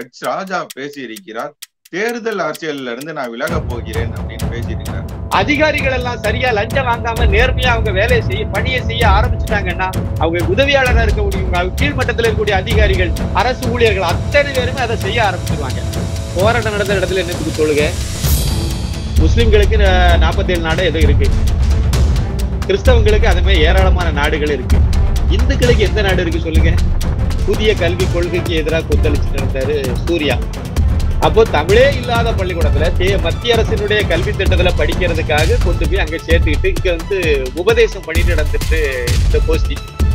H ராஜா பேசியிருக்கிறார் தேர்தல் அரசியல்ல இருந்து நான் விலக போகிறேன் அப்படின்னு பேசியிருக்கிறார் அதிகாரிகள் எல்லாம் சரியா லஞ்சம் வாங்காம நேர்மையா அவங்க வேலையை செய்ய பணியை செய்ய ஆரம்பிச்சுட்டாங்கன்னா அவங்க உதவியாளராக இருக்கக்கூடிய கீழ்மட்டத்தில் இருக்கக்கூடிய அதிகாரிகள் அரசு ஊழியர்கள் அத்தனை பேருமே அதை செய்ய ஆரம்பிச்சிருவாங்க போராட்டம் நடந்த இடத்துல என்னத்துக்கு சொல்லுங்க முஸ்லிம்களுக்கு நாற்பத்தேழு நாடு ஏதோ இருக்கு கிறிஸ்தவங்களுக்கு அது மாதிரி ஏராளமான நாடுகள் இருக்கு இந்துக்களுக்கு எந்த நாடு இருக்கு சொல்லுங்க புதிய கல்விக் கொள்கைக்கு எதிராக கொந்தளிச்சுட்டு இருந்தாரு சூர்யா அப்போ தமிழே இல்லாத பள்ளிக்கூடத்துல தே- மத்திய அரசினுடைய கல்வி திட்டத்துல படிக்கிறதுக்காக கொண்டு போய் அங்க சேர்த்துக்கிட்டு இங்க வந்து உபதேசம் பண்ணிட்டு நடந்துட்டு இந்த கோஷ்டி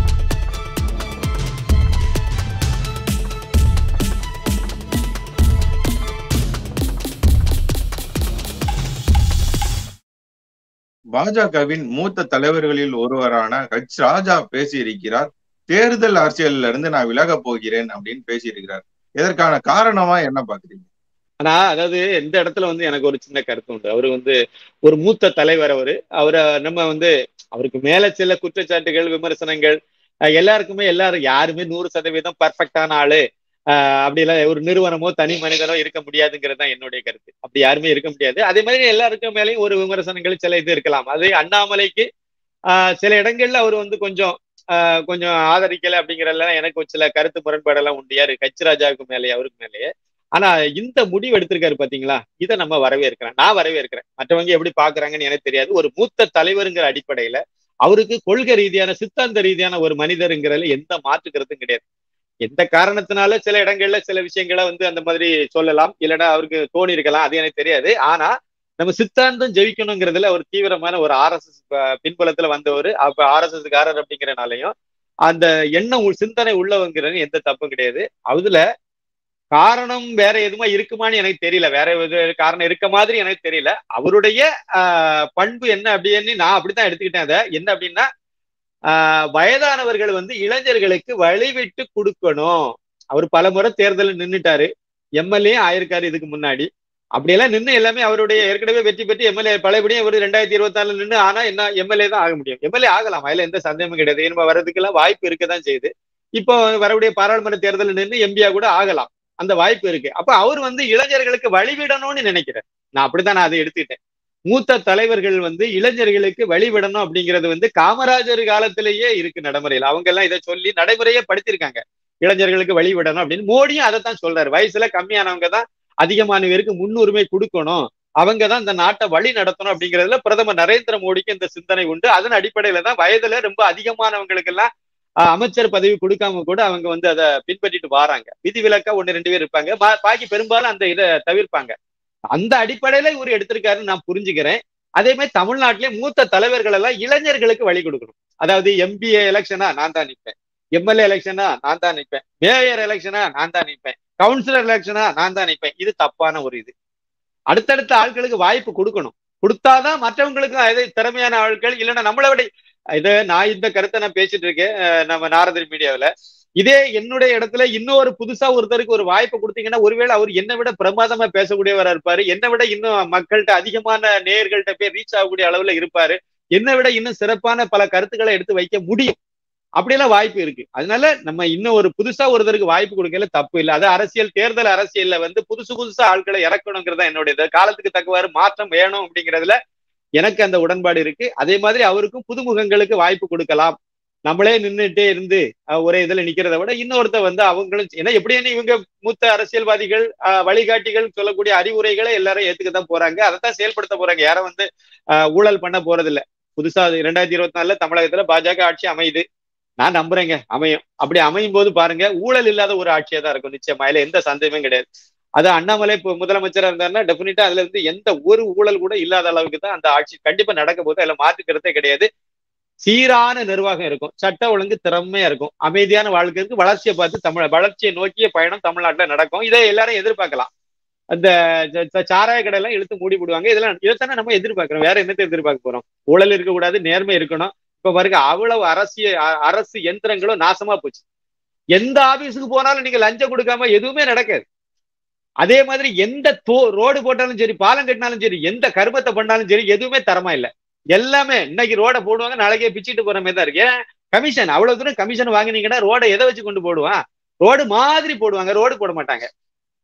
பாஜகவின் மூத்த தலைவர்களில் ஒருவரான ஹெச் ராஜா பேசியிருக்கிறார் தேர்தல் அரசியல்ல இருந்து நான் விலக போகிறேன் அப்படின்னு பேசியிருக்கிறார் இதற்கான காரணமா என்ன பாக்குறீங்க ஆனா அதாவது எந்த இடத்துல வந்து எனக்கு ஒரு சின்ன கருத்து உண்டு அவரு வந்து ஒரு மூத்த தலைவர் அவரு அவரை நம்ம வந்து அவருக்கு மேல சில குற்றச்சாட்டுகள் விமர்சனங்கள் அஹ் எல்லாருக்குமே எல்லாரும் யாருமே நூறு சதவீதம் பர்ஃபெக்டான ஆளு ஆஹ் அப்படி எல்லாம் ஒரு நிறுவனமோ தனி மனிதனோ இருக்க முடியாதுங்கிறது தான் என்னுடைய கருத்து அப்படி யாருமே இருக்க முடியாது அதே மாதிரி எல்லாருக்கும் மேலேயும் ஒரு விமர்சனங்கள் சில இது இருக்கலாம் அது அண்ணாமலைக்கு ஆஹ் சில இடங்கள்ல அவர் வந்து கொஞ்சம் ஆஹ் கொஞ்சம் ஆதரிக்கல அப்படிங்கிறதுல எனக்கு ஒரு சில கருத்து முரண்பாடெல்லாம் உண்டு யாரு கச் ராஜாவுக்கு மேலேயே அவருக்கு மேலேயே ஆனா இந்த முடிவு எடுத்திருக்காரு பாத்தீங்களா இதை நம்ம வரவேற்கிறேன் நான் வரவேற்கிறேன் மற்றவங்க எப்படி பாக்குறாங்கன்னு எனக்கு தெரியாது ஒரு மூத்த தலைவருங்கிற அடிப்படையில அவருக்கு கொள்கை ரீதியான சித்தாந்த ரீதியான ஒரு மனிதருங்கிறதுல எந்த மாற்று கருத்தும் கிடையாது எந்த காரணத்தினால சில இடங்கள்ல சில விஷயங்களை வந்து அந்த மாதிரி சொல்லலாம் இல்லைன்னா அவருக்கு தோணி இருக்கலாம் அது எனக்கு தெரியாது ஆனா நம்ம சித்தாந்தம் ஜெயிக்கணுங்கிறதுல ஒரு தீவிரமான ஒரு ஆர்எஸ்எஸ் பின்புலத்துல வந்தவர் அப்ப ஆர்எஸ்எஸ் காரர் அப்படிங்கிறனாலையும் அந்த எண்ணம் உள் சிந்தனை உள்ளவங்கிறது எந்த தப்பும் கிடையாது அதுல காரணம் வேற எதுவுமே இருக்குமான்னு எனக்கு தெரியல வேற எது காரணம் இருக்க மாதிரி எனக்கு தெரியல அவருடைய ஆஹ் பண்பு என்ன அப்படின்னு நான் அப்படித்தான் எடுத்துக்கிட்டேன் அதை என்ன அப்படின்னா ஆஹ் வயதானவர்கள் வந்து இளைஞர்களுக்கு வழிவிட்டு கொடுக்கணும் அவர் பல முறை தேர்தலில் நின்னுட்டாரு எம்எல்ஏ ஆயிருக்காரு இதுக்கு முன்னாடி அப்படியெல்லாம் நின்று எல்லாமே அவருடைய ஏற்கனவே வெற்றி பெற்று எம்எல்ஏ பழையபடியும் ஒரு ரெண்டாயிரத்தி இருபத்தி நாலுல நின்று ஆனா என்ன எம்எல்ஏ தான் ஆக முடியும் எம்எல்ஏ ஆகலாம் அதுல எந்த சந்தேகமும் கிடையாது நம்ம வர்றதுக்கெல்லாம் வாய்ப்பு இருக்கதான் செய்யுது இப்போ வரக்கூடிய பாராளுமன்ற தேர்தலில் நின்று எம்பியா கூட ஆகலாம் அந்த வாய்ப்பு இருக்கு அப்ப அவர் வந்து இளைஞர்களுக்கு வழிவிடணும்னு நினைக்கிறேன் நான் அப்படித்தான் நான் அதை எடுத்துக்கிட்டேன் மூத்த தலைவர்கள் வந்து இளைஞர்களுக்கு வழிவிடணும் அப்படிங்கிறது வந்து காமராஜர் காலத்திலேயே இருக்கு நடைமுறையில் அவங்க எல்லாம் இதை சொல்லி நடைமுறையே படுத்திருக்காங்க இளைஞர்களுக்கு வழிவிடணும் அப்படின்னு மோடியும் அதை தான் சொல்றாரு வயசுல கம்மியானவங்க தான் அதிகமான பேருக்கு முன்னுரிமை கொடுக்கணும் அவங்க தான் இந்த நாட்டை வழி நடத்தணும் அப்படிங்கிறதுல பிரதமர் நரேந்திர மோடிக்கு இந்த சிந்தனை உண்டு அதன் அடிப்படையில தான் வயதுல ரொம்ப அதிகமானவங்களுக்கு எல்லாம் ஆஹ் அமைச்சர் பதவி கொடுக்காம கூட அவங்க வந்து அதை பின்பற்றிட்டு வராங்க விதிவிலக்கா ஒண்ணு ரெண்டு பேர் இருப்பாங்க பா- பாக்கி பெரும்பாலும் அந்த இதை தவிர்ப்பாங்க அந்த அடிப்படையில இவர் எடுத்திருக்காருன்னு நான் புரிஞ்சுக்கிறேன் அதே மாதிரி தமிழ்நாட்டிலே மூத்த தலைவர்கள் எல்லாம் இளைஞர்களுக்கு வழி கொடுக்கணும் அதாவது எம்பிஏ எலெக்ஷனா நான் தான் நிற்பேன் எம்எல்ஏ எலெக்ஷனா நான் தான் நிற்பேன் மேயர் எலெக்ஷனா நான் தான் நிற்பேன் கவுன்சிலர் எலெக்ஷனா நான் தான் நிற்பேன் இது தப்பான ஒரு இது அடுத்தடுத்த ஆட்களுக்கு வாய்ப்பு கொடுக்கணும் கொடுத்தாதான் மற்றவங்களுக்கு அது திறமையான ஆட்கள் இல்லைன்னா நம்மளை விட இதை நான் இந்த கருத்தை நான் பேசிட்டு இருக்கேன் அஹ் நம்ம நாரதர் மீடியாவில் இதே என்னுடைய இடத்துல இன்னொரு புதுசா ஒருத்தருக்கு ஒரு வாய்ப்பு கொடுத்தீங்கன்னா ஒருவேளை அவர் என்னை விட பிரமாதமா பேசக்கூடியவரா இருப்பாரு என்னை விட இன்னும் மக்கள்கிட்ட அதிகமான நேயர்கள்ட்ட போய் ரீச் ஆகக்கூடிய அளவுல இருப்பாரு என்னை விட இன்னும் சிறப்பான பல கருத்துக்களை எடுத்து வைக்க முடியும் அப்படியெல்லாம் வாய்ப்பு இருக்கு அதனால நம்ம இன்னும் ஒரு புதுசா ஒருத்தருக்கு வாய்ப்பு கொடுக்கல தப்பு இல்லை அது அரசியல் தேர்தல் அரசியல்ல வந்து புதுசு புதுசா ஆட்களை இறக்கணுங்கிறதா என்னுடைய இது. காலத்துக்கு தக்கவாறு மாற்றம் வேணும் அப்படிங்கிறதுல எனக்கு அந்த உடன்பாடு இருக்கு அதே மாதிரி அவருக்கும் புதுமுகங்களுக்கு வாய்ப்பு கொடுக்கலாம் நம்மளே நின்றுட்டே இருந்து அஹ், ஒரே இதுல நிக்கிறத விட இன்னொருத்த வந்து அவங்களும் ஏன்னா எப்படின்னு இவங்க மூத்த அரசியல்வாதிகள் அஹ், வழிகாட்டிகள் சொல்லக்கூடிய அறிவுரைகளை எல்லாரும் ஏத்துக்கத்தான் போறாங்க அதைத்தான் செயல்படுத்த போறாங்க யாரும் வந்து அஹ், ஊழல் பண்ண போறது இல்ல புதுசா இரண்டாயிரத்தி இருபத்தி நாலுல தமிழகத்துல பாஜக ஆட்சி அமையுது நான் நம்புறேங்க அமையும் அப்படி அமையும் போது பாருங்க ஊழல் இல்லாத ஒரு ஆட்சியா தான் இருக்கும் நிச்சயமா இதுல எந்த சந்தேகமும் கிடையாது அது அண்ணாமலை இப்போ முதலமைச்சரா இருந்தாருன்னா டெஃபினட்டா அதுல இருந்து எந்த ஒரு ஊழல் கூட இல்லாத அளவுக்கு தான் அந்த ஆட்சி கண்டிப்பா நடக்க போது அதுல மாற்றுக்கிறதே கிடையாது சீரான நிர்வாகம் இருக்கும் சட்ட ஒழுங்கு திறமையா இருக்கும் அமைதியான வாழ்க்கை இருக்கு வளர்ச்சியை பார்த்து தமிழ் வளர்ச்சியை நோக்கிய பயணம் தமிழ்நாட்டுல நடக்கும் இதை எல்லாரும் எதிர்பார்க்கலாம் அந்த ச- ச- சாராய கடையெல்லாம் இழுத்து மூடி போடுவாங்க இதெல்லாம் இதைத்தானே நம்ம எதிர்பார்க்கிறோம் வேற என்னத்தை எதிர்பார்க்க போறோம் ஊழல் இருக்கக்கூடாது நேர்மை இருக்கணும் இப்ப பாருங்க அவ்வளவு அரசிய அ- அரசு எந்திரங்களும் நாசமா போச்சு எந்த ஆபீஸுக்கு போனாலும் நீங்க லஞ்சம் கொடுக்காம எதுவுமே நடக்காது அதே மாதிரி எந்த தோ ரோடு போட்டாலும் சரி பாலம் கட்டினாலும் சரி எந்த கருமத்தை பண்ணாலும் சரி எதுவுமே தரமா இல்ல எல்லாமே இன்னைக்கு ரோட போடுவாங்க நாளைக்கே பிச்சிட்டு போற மாதிரி தான் இருக்கு ஏன் கமிஷன் அவ்வளவு தூரம் கமிஷன் வாங்கினீங்கன்னா ரோட எதை வச்சு கொண்டு போடுவான் ரோடு மாதிரி போடுவாங்க ரோடு போட மாட்டாங்க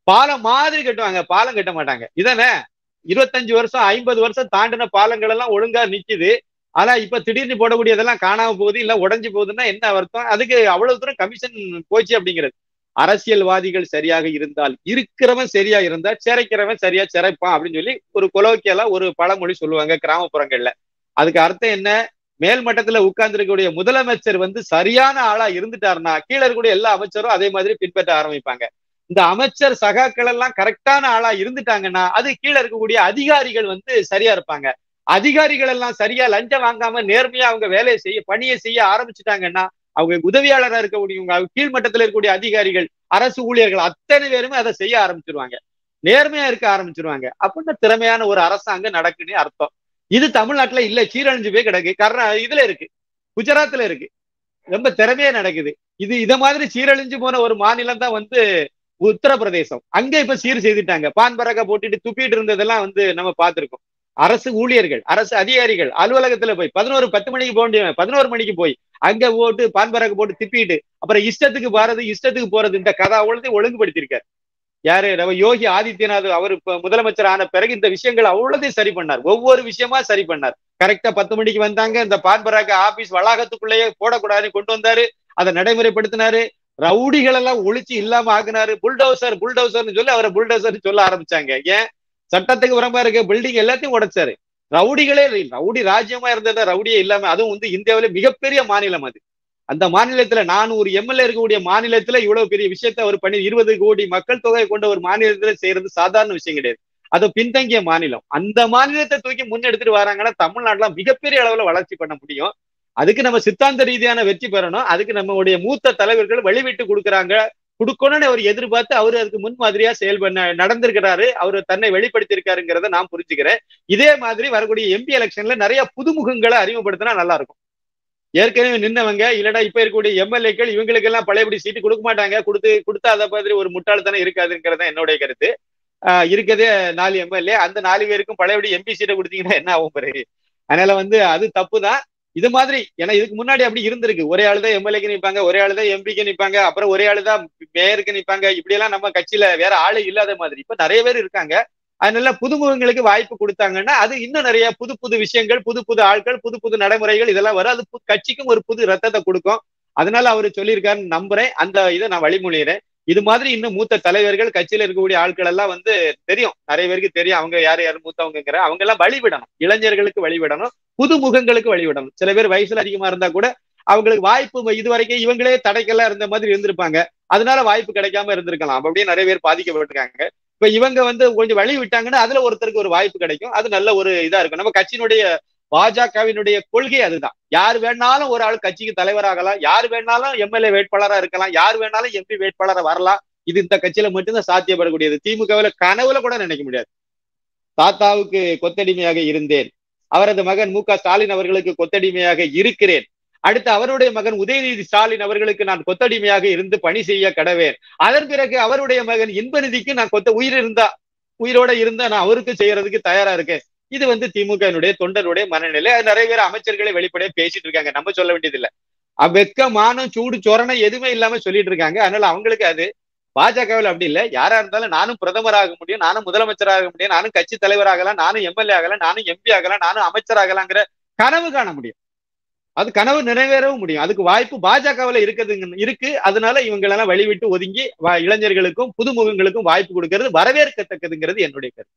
பாலம் மாதிரி கட்டுவாங்க பாலம் கட்ட மாட்டாங்க இதானே இருபத்தஞ்சு வருஷம் ஐம்பது வருஷம் தாண்டின பாலங்கள் எல்லாம் ஒழுங்கா நிக்குது ஆனா இப்ப திடீர்னு போடக்கூடியதெல்லாம் காணாம போகுது இல்ல உடஞ்சு போகுதுன்னா என்ன அர்த்தம் அதுக்கு அவ்வளவு தூரம் கமிஷன் போச்சு அப்படிங்கிறது அரசியல்வாதிகள் சரியாக இருந்தால் இருக்கிறவன் சரியா இருந்தா சிறைக்கிறவன் சரியா சிறைப்பான் அப்படின்னு சொல்லி ஒரு கொலோக்கியலா ஒரு பழமொழி சொல்லுவாங்க கிராமப்புறங்கள்ல அதுக்கு அர்த்தம் என்ன மேல் மட்டத்துல உட்கார்ந்து இருக்கக்கூடிய முதலமைச்சர் வந்து சரியான ஆளா இருந்துட்டாருன்னா கீழே இருக்கக்கூடிய எல்லா அமைச்சரும் அதே மாதிரி பின்பற்ற ஆரம்பிப்பாங்க இந்த அமைச்சர் சகாக்கள் எல்லாம் கரெக்டான ஆளா இருந்துட்டாங்கன்னா அது கீழே இருக்கக்கூடிய அதிகாரிகள் வந்து சரியா இருப்பாங்க அதிகாரிகள் எல்லாம் சரியா லஞ்சம் வாங்காம நேர்மையா அவங்க வேலையை செய்ய பணியை செய்ய ஆரம்பிச்சுட்டாங்கன்னா அவங்க உதவியாளராக இருக்கக்கூடியவங்க கீழ்மட்டத்தில் இருக்கக்கூடிய அதிகாரிகள் அரசு ஊழியர்கள் அத்தனை பேருமே அதை செய்ய ஆரம்பிச்சிருவாங்க நேர்மையா இருக்க ஆரம்பிச்சிருவாங்க அப்படின்னு திறமையான ஒரு அரசாங்கம் நடக்குன்னு அர்த்தம் இது தமிழ்நாட்டுல இல்ல சீரழிஞ்சு போய் கிடக்கு கர்நா இதுல இருக்கு குஜராத்ல இருக்கு ரொம்ப திறமையா நடக்குது இது இத மாதிரி சீரழிஞ்சு போன ஒரு மாநிலம் தான் வந்து உத்தரப்பிரதேசம் அங்க இப்ப சீர் செய்துட்டாங்க பான் பறக்க போட்டுட்டு துப்பிட்டு இருந்ததெல்லாம் வந்து நம்ம பார்த்திருக்கோம் அரசு ஊழியர்கள் அரசு அதிகாரிகள் அலுவலகத்துல போய் பதினோரு பத்து மணிக்கு போக வேண்டிய பதினோரு மணிக்கு போய் அங்க போட்டு பான் பறக்க போட்டு திப்பிட்டு அப்புறம் இஷ்டத்துக்கு போறது இஷ்டத்துக்கு போறது இந்த கதை அவ்வளோத்தையும் ஒழுங்குபடுத்தியிருக்காரு யாரு நம்ம யோகி ஆதித்யநாத் அவர் இப்ப முதலமைச்சர் ஆன பிறகு இந்த விஷயங்கள் அவ்வளோதையும் சரி பண்ணார் ஒவ்வொரு விஷயமா சரி பண்ணார் கரெக்டா பத்து மணிக்கு வந்தாங்க இந்த பான்பராக ஆபீஸ் வளாகத்துக்குள்ளேயே போடக்கூடாதுன்னு கொண்டு வந்தாரு அதை நடைமுறைப்படுத்தினாரு ரவுடிகள் எல்லாம் ஒழிச்சு இல்லாம ஆக்குனாரு புல்டோசர் புல்டோசர்னு சொல்லி அவரை புல்டோசர் சொல்ல ஆரம்பிச்சாங்க ஏன் சட்டத்துக்கு புறமா இருக்க பில்டிங் எல்லாத்தையும் உடைச்சாரு ரவுடிகளே ரவுடி ராஜ்யமா இருந்தத ரவுடியே இல்லாம அதுவும் வந்து இந்தியாவில மிகப்பெரிய மாநிலம் அது அந்த மாநிலத்துல நானூறு எம்எல்ஏ இருக்கக்கூடிய மாநிலத்துல இவ்வளவு பெரிய விஷயத்த அவர் பண்ணி இருபது கோடி மக்கள் தொகை கொண்ட ஒரு மாநிலத்துல செய்யறது சாதாரண விஷயம் கிடையாது அது பின்தங்கிய மாநிலம் அந்த மாநிலத்தை தூக்கி முன்னெடுத்துட்டு வராங்கன்னா தமிழ்நாட்டுல மிகப்பெரிய அளவுல வளர்ச்சி பண்ண முடியும் அதுக்கு நம்ம சித்தாந்த ரீதியான வெற்றி பெறணும் அதுக்கு நம்மளுடைய மூத்த தலைவர்கள் வழிவிட்டு கொடுக்குறாங்க கொடுக்கணும்னு அவர் எதிர்பார்த்து அவர் அதுக்கு முன்மாதிரியா செயல்பண்ண நடந்திருக்கிறாரு அவர் தன்னை வெளிப்படுத்தியிருக்காருங்கிறத நான் புரிஞ்சுக்கிறேன் இதே மாதிரி வரக்கூடிய எம்பி எலெக்ஷன்ல நிறைய புதுமுகங்களை அறிமுகப்படுத்தினா நல்லா இருக்கும் ஏற்கனவே நின்னவங்க இல்லடா இப்ப இருக்கக்கூடிய எம்எல்ஏக்கள் இவங்களுக்கு எல்லாம் பழையபடி சீட்டு கொடுக்க மாட்டாங்க கொடுத்து கொடுத்தா அதை மாதிரி ஒரு முட்டாள்தனம் இருக்காதுங்கிறத என்னுடைய கருத்து ஆஹ் இருக்கதே நாலு எம்எல்ஏ அந்த நாலு பேருக்கும் பழையபடி எம்பி சீட்டை கொடுத்தீங்கன்னா என்ன ஆகும் பிறகு அதனால வந்து அது தப்பு தான் இது மாதிரி ஏன்னா இதுக்கு முன்னாடி அப்படி இருந்திருக்கு ஒரே ஆளு தான் எம்எல்ஏக்கு நிப்பாங்க ஒரே ஆளு தான் எம்பிக்கு நிப்பாங்க அப்புறம் ஒரே ஆளு தான் மேயருக்கு நிப்பாங்க இப்படி எல்லாம் நம்ம கட்சியில வேற ஆளு இல்லாத மாதிரி இப்ப நிறைய பேர் இருக்காங்க அதனால புதுமுகங்களுக்கு வாய்ப்பு கொடுத்தாங்கன்னா அது இன்னும் நிறைய புது புது விஷயங்கள் புது புது ஆட்கள் புது புது நடைமுறைகள் இதெல்லாம் வரும் அது கட்சிக்கும் ஒரு புது ரத்தத்தை கொடுக்கும் அதனால அவரு சொல்லியிருக்காருன்னு நம்புறேன் அந்த இதை நான் வழிமொழியிறேன் இது மாதிரி இன்னும் மூத்த தலைவர்கள் கட்சியில இருக்கக்கூடிய ஆட்கள் எல்லாம் வந்து தெரியும் நிறைய பேருக்கு தெரியும் அவங்க யார் யார் மூத்தவங்கிற அவங்க எல்லாம் வழிவிடணும் இளைஞர்களுக்கு வழிவிடணும் புது முகங்களுக்கு வழிவிடணும் சில பேர் வயசுல அதிகமா இருந்தா கூட அவங்களுக்கு வாய்ப்பு இது வரைக்கும் இவங்களே தடைக்கெல்லாம் இருந்த மாதிரி இருந்திருப்பாங்க அதனால வாய்ப்பு கிடைக்காம இருந்திருக்கலாம் அப்படியே நிறைய பேர் பாதிக்கப்பட்டிருக்காங்க இப்ப இவங்க வந்து கொஞ்சம் வழி விட்டாங்கன்னா அதுல ஒருத்தருக்கு ஒரு வாய்ப்பு கிடைக்கும் அது நல்ல ஒரு இதா இருக்கும் நம்ம கட்சியினுடைய பாஜகவினுடைய கொள்கை அதுதான் யார் வேணாலும் ஒரு ஆள் கட்சிக்கு தலைவராகலாம் யார் வேணாலும் எம்எல்ஏ வேட்பாளரா இருக்கலாம் யார் வேணாலும் எம்பி வேட்பாளரா வரலாம் இது இந்த கட்சியில மட்டும்தான் சாத்தியப்படக்கூடியது திமுகவில கனவுல கூட நினைக்க முடியாது தாத்தாவுக்கு கொத்தடிமையாக இருந்தேன் அவரது மகன் மு க ஸ்டாலின் அவர்களுக்கு கொத்தடிமையாக இருக்கிறேன் அடுத்து அவருடைய மகன் உதயநிதி ஸ்டாலின் அவர்களுக்கு நான் கொத்தடிமையாக இருந்து பணி செய்ய கடவேன் அதன் பிறகு அவருடைய மகன் இன்பநிதிக்கு நான் கொத்த உயிர் இருந்தா உயிரோட இருந்தா நான் அவருக்கு செய்யறதுக்கு தயாரா இருக்கேன் இது வந்து திமுகனுடைய தொண்டருடைய மனநிலை அது நிறைய பேர் அமைச்சர்களை வெளிப்படையா பேசிட்டு இருக்காங்க நம்ம சொல்ல வேண்டியது இல்ல வெக்க மானம் சூடு சொரணை எதுவுமே இல்லாம சொல்லிட்டு இருக்காங்க அதனால அவங்களுக்கு அது பாஜகவில் அப்படி இல்லை யாரா இருந்தாலும் நானும் பிரதமராக முடியும் நானும் முதலமைச்சராக முடியும் நானும் கட்சி தலைவராகலாம் நானும் எம்எல்ஏ ஆகலாம் நானும் எம்பி ஆகலாம் நானும் அமைச்சராகலாங்கிற கனவு காண முடியும் அது கனவு நிறைவேறவும் முடியும் அதுக்கு வாய்ப்பு பாஜகவில் இருக்குது இருக்கு அதனால இவங்களெல்லாம் வழிவிட்டு ஒதுங்கி இளைஞர்களுக்கும் புதுமுகங்களுக்கும் வாய்ப்பு கொடுக்கிறது வரவேற்கத்தக்கதுங்கிறது என்னுடைய கருத்து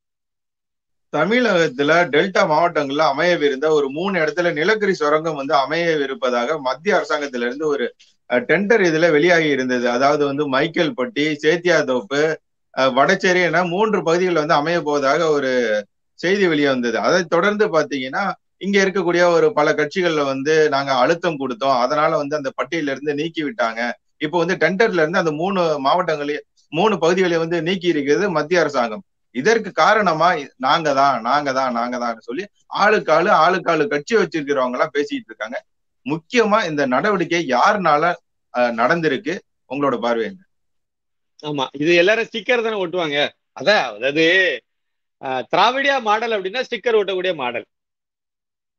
தமிழகத்துல டெல்டா மாவட்டங்கள்ல அமையவிருந்த ஒரு மூணு இடத்துல நிலக்கரி சுரங்கம் வந்து அமையவிருப்பதாக மத்திய அரசாங்கத்திலிருந்து ஒரு டெண்டர் இதுல வெளியாகி இருந்தது அதாவது வந்து மைக்கேல்பட்டி சேத்தியாதோப்பு வடச்சேரி என மூன்று பகுதிகளில் வந்து அமைய போவதாக ஒரு செய்தி வெளியே வந்தது அதை தொடர்ந்து பாத்தீங்கன்னா இங்க இருக்கக்கூடிய ஒரு பல கட்சிகள்ல வந்து நாங்க அழுத்தம் கொடுத்தோம் அதனால வந்து அந்த பட்டியல இருந்து நீக்கி விட்டாங்க இப்போ வந்து டெண்டர்ல இருந்து அந்த மூணு மாவட்டங்களையும் மூணு பகுதிகளை வந்து நீக்கி இருக்கிறது மத்திய அரசாங்கம் இதற்கு காரணமா நாங்க தான் நாங்க தான் நாங்க தான் சொல்லி ஆளுக்கு ஆளு ஆளுக்கு ஆளு கட்சி வச்சிருக்கிறவங்க எல்லாம் பேசிட்டு இருக்காங்க முக்கியமா இந்த நடவடிக்கை யாருனால நடந்திருக்கு உங்களோட பார்வை என்ன ஆமா இது எல்லாரும் ஸ்டிக்கர் தானே ஒட்டுவாங்க அதான் அதாவது திராவிடியா மாடல் அப்படின்னா ஸ்டிக்கர் ஒட்டக்கூடிய மாடல்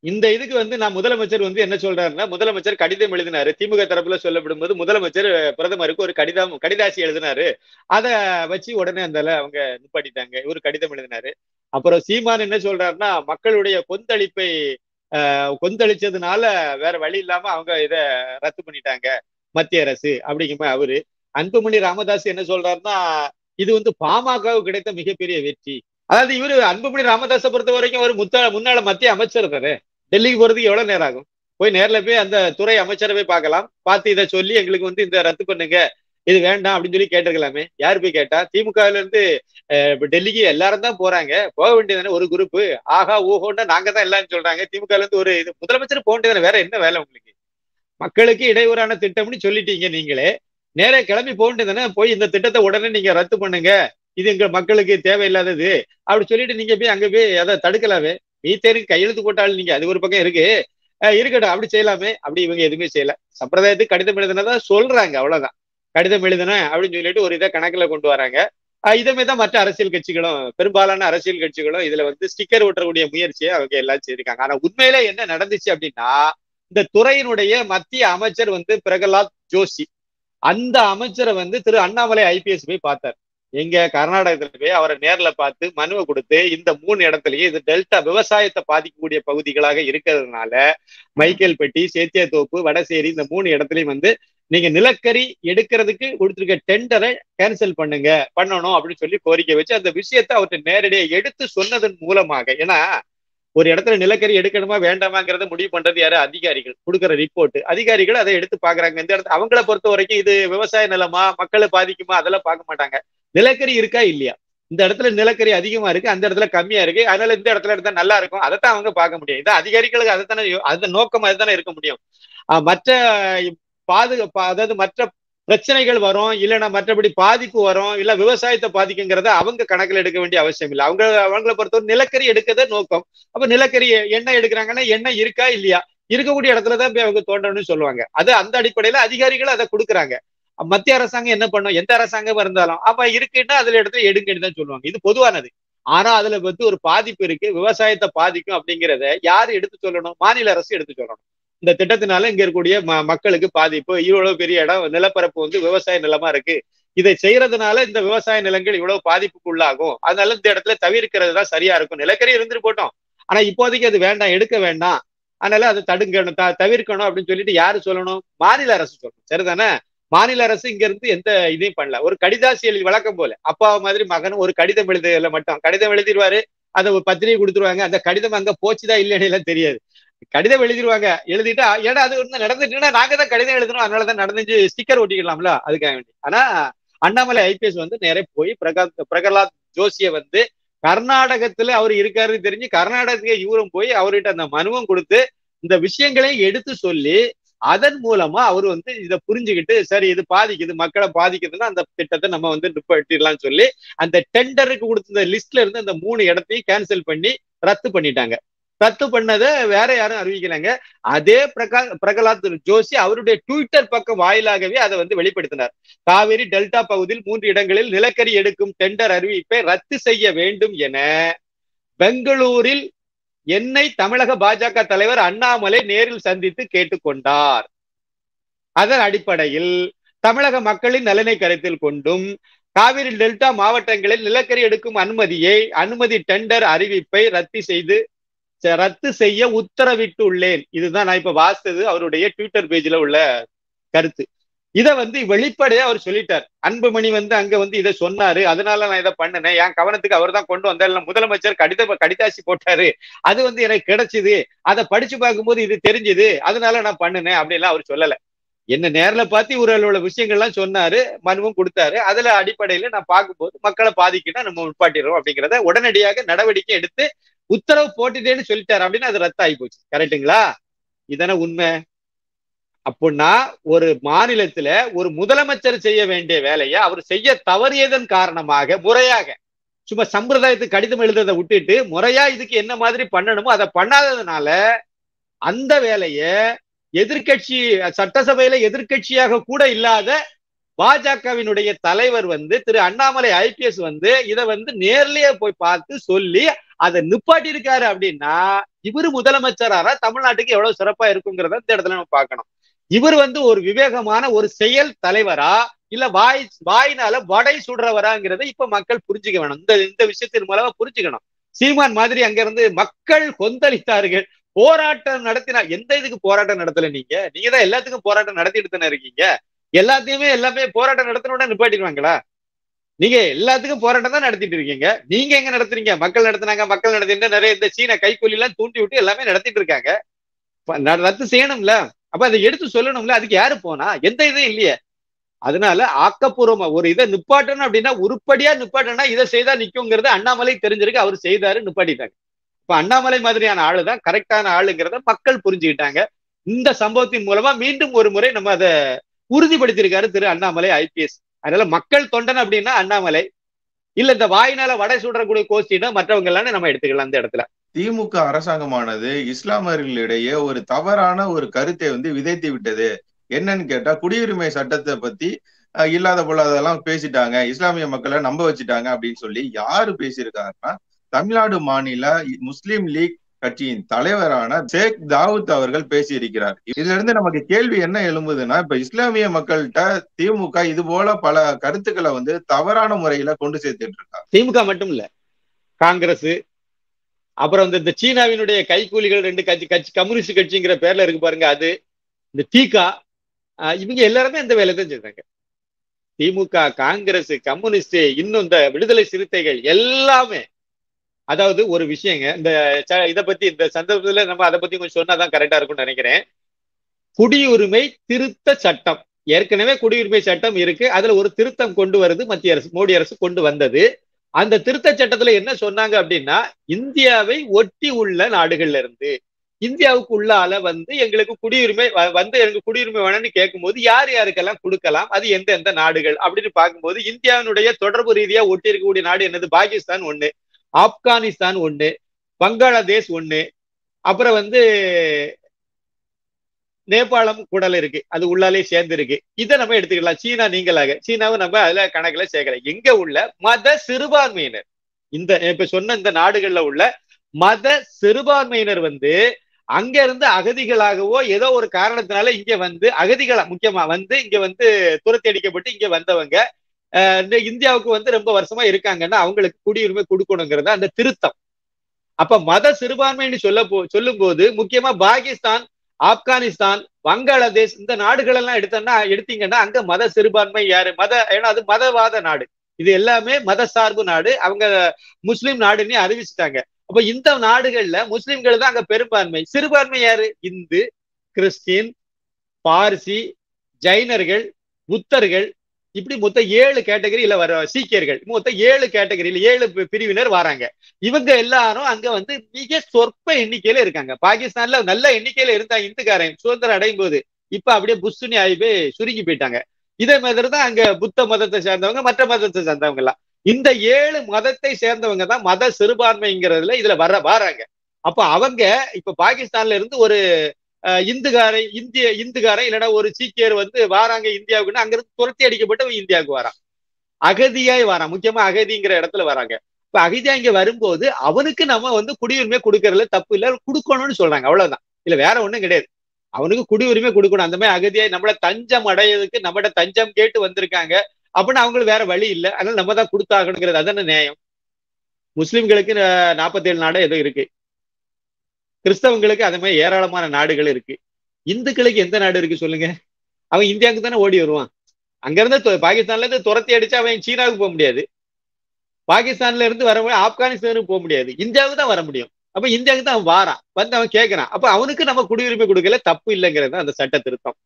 இந்த இதுக்கு வந்து நான் முதலமைச்சர் வந்து என்ன சொல்றாருன்னா முதலமைச்சர் கடிதம் எழுதினாரு திமுக தரப்புல சொல்லப்படும் போது முதலமைச்சர் பிரதமருக்கு ஒரு கடிதம் கடிதாசி எழுதினாரு அதை வச்சு உடனே அந்த அவங்க நிப்பாட்டிட்டாங்க இவர் கடிதம் எழுதினாரு அப்புறம் சீமான் என்ன சொல்றாருன்னா மக்களுடைய கொந்தளிப்பை கொந்தளிச்சதுனால வேற வழி இல்லாம அவங்க இதை ரத்து பண்ணிட்டாங்க மத்திய அரசு அப்படிங்குமா அவரு அன்புமணி ராமதாஸ் என்ன சொல்றாருன்னா இது வந்து பாமகவுக்கு கிடைத்த மிகப்பெரிய வெற்றி அதாவது இவரு அன்புமணி ராமதாஸை பொறுத்த வரைக்கும் ஒரு முத்த முன்னாள் மத்திய அமைச்சர் தானே டெல்லிக்கு போறதுக்கு எவ்வளவு நேரம் ஆகும் போய் நேர்ல போய் அந்த துறை அமைச்சரை போய் பார்க்கலாம் பார்த்து இதை சொல்லி எங்களுக்கு வந்து இந்த ரத்து பண்ணுங்க இது வேண்டாம் அப்படின்னு சொல்லி கேட்டிருக்கலாமே யார் போய் கேட்டா திமுகல இருந்து டெல்லிக்கு எல்லாரும் தான் போறாங்க போக வேண்டியதானே ஒரு குரூப் ஆஹா ஊஹோன்னா நாங்க தான் எல்லாரும் சொல்றாங்க திமுகல இருந்து ஒரு இது முதலமைச்சர் போக வேண்டியதானே வேற என்ன வேலை உங்களுக்கு மக்களுக்கு இடையூறான திட்டம்னு சொல்லிட்டீங்க நீங்களே நேரே கிளம்பி போக வேண்டியதானே போய் இந்த திட்டத்தை உடனே நீங்க ரத்து பண்ணுங்க இது எங்க மக்களுக்கு தேவையில்லாதது அப்படி சொல்லிட்டு நீங்க போய் அங்க போய் அதை தடுக்கலாமே மீத்தேனுக்கு கையெழுத்து போட்டாலும் நீங்க அது ஒரு பக்கம் இருக்கு இருக்கட்டும் அப்படி செய்யலாமே அப்படி இவங்க எதுவுமே செய்யல சம்பிரதாயத்துக்கு கடிதம் எழுதினதான் சொல்றாங்க அவ்வளவுதான் கடிதம் எழுதினேன் அப்படின்னு சொல்லிட்டு ஒரு இதை கணக்குல கொண்டு வராங்க இதமே தான் மற்ற அரசியல் கட்சிகளும் பெரும்பாலான அரசியல் கட்சிகளும் இதுல வந்து ஸ்டிக்கர் ஒட்டக்கூடிய முயற்சியை அவங்க எல்லாம் செய்திருக்காங்க ஆனா உண்மையில என்ன நடந்துச்சு அப்படின்னா இந்த துறையினுடைய மத்திய அமைச்சர் வந்து பிரகலாத் ஜோஷி அந்த அமைச்சரை வந்து திரு அண்ணாமலை ஐபிஎஸ் போய் பார்த்தார் எங்க கர்நாடகத்துல போய் அவரை நேர்ல பார்த்து மனுவை கொடுத்து இந்த மூணு இடத்துலயே இது டெல்டா விவசாயத்தை பாதிக்கக்கூடிய பகுதிகளாக இருக்கிறதுனால மைக்கேல்பட்டி சேத்தியாத்தோப்பு வடசேரி இந்த மூணு இடத்துலயும் வந்து நீங்க நிலக்கரி எடுக்கிறதுக்கு கொடுத்துருக்க டெண்டரை கேன்சல் பண்ணுங்க பண்ணணும் அப்படின்னு சொல்லி கோரிக்கை வச்சு அந்த விஷயத்தை அவர்கிட்ட நேரடியாக எடுத்து சொன்னதன் மூலமாக ஏன்னா ஒரு இடத்துல நிலக்கரி எடுக்கணுமா வேண்டாமாங்கிறத முடிவு பண்றது யாரு அதிகாரிகள் கொடுக்குற ரிப்போர்ட் அதிகாரிகள் அதை எடுத்து பாக்குறாங்க இந்த இடத்துல அவங்கள பொறுத்த வரைக்கும் இது விவசாய நிலமா மக்களை பாதிக்குமா அதெல்லாம் பார்க்க மாட்டாங்க நிலக்கரி இருக்கா இல்லையா இந்த இடத்துல நிலக்கரி அதிகமா இருக்கு அந்த இடத்துல கம்மியா இருக்கு அதனால இந்த இடத்துல இருந்தா நல்லா இருக்கும் அதைத்தான் அவங்க பார்க்க முடியும் இதான் அதிகாரிகளுக்கு அதைத்தானே அந்த நோக்கம் அதுதானே இருக்க முடியும் மற்ற பாதுகா அதாவது மற்ற பிரச்சனைகள் வரும் இல்லைன்னா மற்றபடி பாதிப்பு வரும் இல்ல விவசாயத்தை பாதிக்குங்கிறத அவங்க கணக்கில் எடுக்க வேண்டிய அவசியம் இல்லை அவங்க அவங்கள பொறுத்தவரை நிலக்கரி எடுக்கத நோக்கம் அப்ப நிலக்கரி எண்ணெய் எடுக்கிறாங்கன்னா எண்ணெய் இருக்கா இல்லையா இருக்கக்கூடிய இடத்துலதான் போய் அவங்க தோண்டணும்னு சொல்லுவாங்க அது அந்த அடிப்படையில அதிகாரிகள் அதை கொடுக்குறாங்க மத்திய அரசாங்கம் என்ன பண்ணும் எந்த அரசாங்கம் இருந்தாலும் அப்ப இருக்குன்னா அதுல இடத்துல எடுங்கன்னு தான் சொல்லுவாங்க இது பொதுவானது ஆனா அதுல வந்து ஒரு பாதிப்பு இருக்கு விவசாயத்தை பாதிக்கும் அப்படிங்கிறத யாரு எடுத்து சொல்லணும் மாநில அரசு எடுத்து சொல்லணும் இந்த திட்டத்தினால இங்க இருக்கக்கூடிய ம மக்களுக்கு பாதிப்பு இவ்வளவு பெரிய இடம் நிலப்பரப்பு வந்து விவசாய நிலமா இருக்கு இதை செய்யறதுனால இந்த விவசாய நிலங்கள் இவ்வளவு பாதிப்புக்கு உள்ளாகும் அதனால இந்த இடத்துல தவிர்க்கிறது தான் சரியா இருக்கும் நிலக்கரி இருந்துட்டு போட்டோம் ஆனா இப்போதைக்கு அது வேண்டாம் எடுக்க வேண்டாம் அதனால அதை தடுக்கணும் த தவிர்க்கணும் அப்படின்னு சொல்லிட்டு யாரு சொல்லணும் மாநில அரசு சொல்லணும் சரிதானே மாநில அரசு இங்க இருந்து எந்த இதையும் பண்ணல ஒரு கடிதாசி எழுதி வழக்கம் போல அப்பா மாதிரி மகன் ஒரு கடிதம் எழுதுல மட்டும் கடிதம் எழுதிடுவாரு அதை ஒரு பத்திரிகை கொடுத்துருவாங்க அந்த கடிதம் அங்க போச்சுதா இல்லைன்னு எல்லாம் தெரியாது கடிதம் எழுதிருவாங்க எழுதிட்டு ஏன்னா அது ஒண்ணு நடந்துட்டுன்னா நாங்க தான் கடிதம் எழுதணும் அதனாலதான் நடந்துச்சு ஸ்டிக்கர் ஒட்டிக்கலாம்ல அதுக்காக வேண்டி ஆனா அண்ணாமலை ஐபிஎஸ் வந்து நேரே போய் பிரகாத் பிரகலாத் ஜோஷிய வந்து கர்நாடகத்துல அவர் இருக்காருன்னு தெரிஞ்சு கர்நாடகத்துக்கு இவரும் போய் அவர்கிட்ட அந்த மனுவும் கொடுத்து இந்த விஷயங்களையும் எடுத்து சொல்லி அதன் மூலமா அவர் வந்து இதை புரிஞ்சுக்கிட்டு சரி இது பாதிக்குது மக்களை பாதிக்குதுன்னா அந்த திட்டத்தை நம்ம வந்து நிப்பாட்டிடலாம்னு சொல்லி அந்த டெண்டருக்கு கொடுத்த லிஸ்ட்ல இருந்து அந்த மூணு இடத்தையும் கேன்சல் பண்ணி ரத்து பண்ணிட்டாங்க ரத்து பண்ணதை வேற யாரும் அறிவிக்கலைங்க அதே பிரகா பிரகலாத் ஜோஷி அவருடைய ட்விட்டர் பக்கம் வாயிலாகவே அதை வந்து வெளிப்படுத்தினார் காவிரி டெல்டா பகுதியில் மூன்று இடங்களில் நிலக்கரி எடுக்கும் டெண்டர் அறிவிப்பை ரத்து செய்ய வேண்டும் என பெங்களூரில் என்னை தமிழக பாஜக தலைவர் அண்ணாமலை நேரில் சந்தித்து கேட்டுக்கொண்டார் அதன் அடிப்படையில் தமிழக மக்களின் நலனை கருத்தில் கொண்டும் காவிரி டெல்டா மாவட்டங்களில் நிலக்கரி எடுக்கும் அனுமதியை அனுமதி டெண்டர் அறிவிப்பை ரத்து செய்து ரத்து செய்ய உத்தரவிட்டுள்ளேன் இதுதான் நான் இப்ப வாசித்தது அவருடைய ட்விட்டர் பேஜ்ல உள்ள கருத்து இதை வந்து வெளிப்படையா அவர் சொல்லிட்டார் அன்புமணி வந்து அங்க வந்து இதை சொன்னாரு அதனால நான் இதை பண்ணினேன் என் கவனத்துக்கு அவர் தான் கொண்டு வந்தார் முதலமைச்சர் கடித கடிதாசி போட்டாரு அது வந்து எனக்கு கிடைச்சது அதை படிச்சு பார்க்கும்போது இது தெரிஞ்சது அதனால நான் பண்ணினேன் அப்படின்லாம் அவர் சொல்லல என்ன நேர்ல பார்த்து இவர்களோட விஷயங்கள்லாம் சொன்னாரு மனுவும் கொடுத்தாரு அதுல அடிப்படையில நான் பார்க்கும்போது மக்களை பாதிக்கணும் நம்ம உட்பாட்டிடுறோம் அப்படிங்கிறத உடனடியாக நடவடிக்கை எடுத்து உத்தரவு போட்டுட்டேன்னு சொல்லிட்டாரு அப்படின்னு அது ரத்து ஆகி போச்சு கரெக்டுங்களா இதானே உண்மை அப்படின்னா ஒரு மாநிலத்துல ஒரு முதலமைச்சர் செய்ய வேண்டிய வேலையை அவர் செய்ய தவறியதன் காரணமாக முறையாக சும்மா சம்பிரதாயத்துக்கு கடிதம் எழுதுறதை விட்டுட்டு முறையா இதுக்கு என்ன மாதிரி பண்ணணுமோ அதை பண்ணாததுனால அந்த வேலைய எதிர்கட்சி சட்டசபையில எதிர்கட்சியாக கூட இல்லாத பாஜகவினுடைய தலைவர் வந்து திரு அண்ணாமலை ஐபிஎஸ் வந்து இதை வந்து நேர்லயே போய் பார்த்து சொல்லி அதை நிப்பாட்டி இருக்காரு அப்படின்னா இவரு முதலமைச்சராரா தமிழ்நாட்டுக்கு எவ்வளவு சிறப்பா இருக்குங்கிறத இந்த இடத்துல நம்ம பார்க்கணும் இவர் வந்து ஒரு விவேகமான ஒரு செயல் தலைவரா இல்ல வாய் வாயினால வடை சுடுறவராங்கிறத இப்ப மக்கள் புரிஞ்சுக்க வேணும் இந்த இந்த விஷயத்தின் மூலமா புரிஞ்சுக்கணும் சீமான் மாதிரி அங்க இருந்து மக்கள் கொந்தளித்தார்கள் போராட்டம் நடத்தினா எந்த இதுக்கு போராட்டம் நடத்தல நீங்க நீங்க தான் எல்லாத்துக்கும் போராட்டம் நடத்திட்டு தானே இருக்கீங்க எல்லாத்தையுமே எல்லாமே போராட்டம் நடத்தினோட நிப்பாட்டிடுவாங்களா நீங்க எல்லாத்துக்கும் போராட்டம் தான் நடத்திட்டு இருக்கீங்க நீங்க எங்க நடத்துறீங்க மக்கள் நடத்துனாங்க மக்கள் நடத்திட்டு நிறைய இந்த சீன கைக்கூலி எல்லாம் தூண்டி விட்டு எல்லாமே நடத்திட்டு இருக்காங்க ரத்து செய்யணும்ல அப்ப அதை எடுத்து சொல்லணும்ல அதுக்கு யாரு போனா எந்த இதுவும் இல்லையே அதனால ஆக்கப்பூர்வமா ஒரு இதை நிப்பாட்டணும் அப்படின்னா உருப்படியா நிப்பாட்டனா இதை செய்தா நிக்குங்கிறது அண்ணாமலை தெரிஞ்சிருக்கு அவர் செய்தாரு நிப்பாட்டிட்டாங்க இப்ப அண்ணாமலை மாதிரியான ஆளுதான் கரெக்டான ஆளுங்கிறத மக்கள் புரிஞ்சுக்கிட்டாங்க இந்த சம்பவத்தின் மூலமா மீண்டும் ஒரு முறை நம்ம அதை உறுதிப்படுத்தியிருக்காரு திரு அண்ணாமலை ஐபிஎஸ் அதனால மக்கள் தொண்டன் அப்படின்னா அண்ணாமலை இல்ல இந்த வாயினால வடை சுடக்கூடிய கோஷ்டினா மற்றவங்க எல்லாம் நம்ம எடுத்துக்கலாம் அந்த இடத்துல திமுக அரசாங்கமானது இஸ்லாமியர்களிடையே ஒரு தவறான ஒரு கருத்தை வந்து விதைத்து விட்டது என்னன்னு கேட்டா குடியுரிமை சட்டத்தை பத்தி இல்லாத பொல்லாதெல்லாம் பேசிட்டாங்க இஸ்லாமிய மக்களை நம்ப வச்சுட்டாங்க அப்படின்னு சொல்லி யாரு பேசியிருக்காருன்னா தமிழ்நாடு மாநில முஸ்லீம் லீக் கட்சியின் தலைவரான ஷேக் தாவூத் அவர்கள் பேசியிருக்கிறார் இதுல இருந்து நமக்கு கேள்வி என்ன எழும்புதுன்னா இப்ப இஸ்லாமிய மக்கள்கிட்ட திமுக இது போல பல கருத்துக்களை வந்து தவறான முறையில கொண்டு சேர்த்துட்டு இருக்காங்க திமுக மட்டும் இல்ல காங்கிரஸ் அப்புறம் வந்து இந்த சீனாவினுடைய கைக்கூலிகள் ரெண்டு கட்சி கட்சி கம்யூனிஸ்ட் கட்சிங்கிற பேர்ல இருக்கு பாருங்க அது இந்த தீகா இவங்க எல்லாருமே இந்த வேலை தான் செய்றாங்க திமுக காங்கிரஸ் கம்யூனிஸ்ட் இன்னும் இந்த விடுதலை சிறுத்தைகள் எல்லாமே அதாவது ஒரு விஷயங்க இந்த இதை பத்தி இந்த சந்தர்ப்பத்துல நம்ம அதை பத்தி கொஞ்சம் சொன்னாதான் கரெக்டா இருக்கும்னு நினைக்கிறேன் குடியுரிமை திருத்த சட்டம் ஏற்கனவே குடியுரிமை சட்டம் இருக்கு அதுல ஒரு திருத்தம் கொண்டு வருது மத்திய அரசு மோடி அரசு கொண்டு வந்தது அந்த திருத்த சட்டத்துல என்ன சொன்னாங்க அப்படின்னா இந்தியாவை ஒட்டி உள்ள நாடுகள்ல இருந்து இந்தியாவுக்கு உள்ளால வந்து எங்களுக்கு குடியுரிமை வந்து எனக்கு குடியுரிமை வேணும்னு கேட்கும்போது யார் யாருக்கெல்லாம் கொடுக்கலாம் அது எந்த எந்த நாடுகள் அப்படின்னு பார்க்கும்போது இந்தியாவினுடைய தொடர்பு ரீதியா ஒட்டி இருக்கக்கூடிய நாடு என்னது பாகிஸ்தான் ஒண்ணு ஆப்கானிஸ்தான் ஒண்ணு பங்களாதேஷ் ஒண்ணு அப்புறம் வந்து நேபாளம் குடல் இருக்கு அது உள்ளாலே சேர்ந்து இருக்கு இதை நம்ம எடுத்துக்கலாம் சீனா நீங்களாக சீனாவை நம்ம அதுல கணக்குல சேர்க்கல எங்க உள்ள மத சிறுபான்மையினர் இந்த இப்ப சொன்ன இந்த நாடுகள்ல உள்ள மத சிறுபான்மையினர் வந்து அங்க இருந்து அகதிகளாகவோ ஏதோ ஒரு காரணத்தினால இங்க வந்து அகதிகளா முக்கியமா வந்து இங்க வந்து துரத்தி அடிக்கப்பட்டு இங்க வந்தவங்க இந்த இந்தியாவுக்கு வந்து ரொம்ப வருஷமா இருக்காங்கன்னா அவங்களுக்கு குடியுரிமை கொடுக்கணுங்கிறது அந்த திருத்தம் அப்ப மத சிறுபான்மைன்னு சொல்ல போ சொல்லும் போது முக்கியமா பாகிஸ்தான் ஆப்கானிஸ்தான் வங்காளதேஷ் இந்த நாடுகள் எல்லாம் எடுத்தோம்னா எடுத்தீங்கன்னா அங்க மத சிறுபான்மை யாரு மத ஏன்னா அது மதவாத நாடு இது எல்லாமே மத சார்பு நாடு அவங்க முஸ்லிம் நாடுன்னு அறிவிச்சுட்டாங்க அப்ப இந்த நாடுகள்ல முஸ்லிம்கள் தான் அங்க பெரும்பான்மை சிறுபான்மை யாரு இந்து கிறிஸ்டின் பார்சி ஜைனர்கள் புத்தர்கள் இப்படி மொத்தம் ஏழு கேட்டகரியில வர சீக்கியர்கள் மொத்தம் ஏழு கேட்டகரியில ஏழு பிரிவினர் வராங்க இவங்க எல்லாரும் அங்க வந்து மிக சொற்ப எண்ணிக்கையில இருக்காங்க பாகிஸ்தான்ல நல்ல எண்ணிக்கையில இருந்தா இந்துக்காரன் சுதந்திரம் அடையும் போது இப்ப அப்படியே புஷ்னி ஆகி போய் சுருங்கி போயிட்டாங்க இதே மாதிரி தான் அங்க புத்த மதத்தை சேர்ந்தவங்க மற்ற மதத்தை சேர்ந்தவங்க எல்லாம் இந்த ஏழு மதத்தை சேர்ந்தவங்க தான் மத சிறுபான்மைங்கிறதுல இதுல வர வராங்க அப்ப அவங்க இப்ப பாகிஸ்தான்ல இருந்து ஒரு இந்துகாரை இந்திய இந்துகாரன் இல்லைன்னா ஒரு சீக்கியர் வந்து வாராங்க இந்தியாவுக்குன்னு அங்கிருந்து துரத்தி அடிக்கப்பட்டு இந்தியாவுக்கு வரான் அகதியாய் வரான் முக்கியமா அகதிங்கிற இடத்துல வராங்க இப்ப அகதியா இங்க வரும்போது அவனுக்கு நம்ம வந்து குடியுரிமை கொடுக்கறதுல தப்பு இல்ல கொடுக்கணும்னு சொல்றாங்க அவ்வளவுதான் இல்ல வேற ஒண்ணும் கிடையாது அவனுக்கு குடியுரிமை கொடுக்கணும் அந்த மாதிரி அகதியாய் நம்மள தஞ்சம் அடையதுக்கு நம்மகிட்ட தஞ்சம் கேட்டு வந்திருக்காங்க அப்படின்னு அவங்களுக்கு வேற வழி இல்லை அதனால நம்ம தான் கொடுத்தாகணுங்கிறது அதான நியாயம் முஸ்லிம்களுக்கு நாற்பத்தேழு நாடு ஏதோ இருக்கு கிறிஸ்தவங்களுக்கு அதே மாதிரி ஏராளமான நாடுகள் இருக்கு இந்துக்களுக்கு எந்த நாடு இருக்கு சொல்லுங்க அவன் இந்தியாவுக்கு தானே ஓடி வருவான் அங்க இருந்து பாகிஸ்தான்ல இருந்து துரத்தி அடிச்சு அவன் சீனாவுக்கு போக முடியாது பாகிஸ்தான்ல இருந்து வர ஆப்கானிஸ்தானுக்கு போக முடியாது இந்தியாவுக்கு தான் வர முடியும் அப்ப இந்தியாவுக்கு தான் அவன் வாரான் வந்து அவன் கேட்கறான் அப்ப அவனுக்கு நம்ம குடியுரிமை கொடுக்கல தப்பு இல்லைங்கிறது அந்த சட்ட திருத்தம்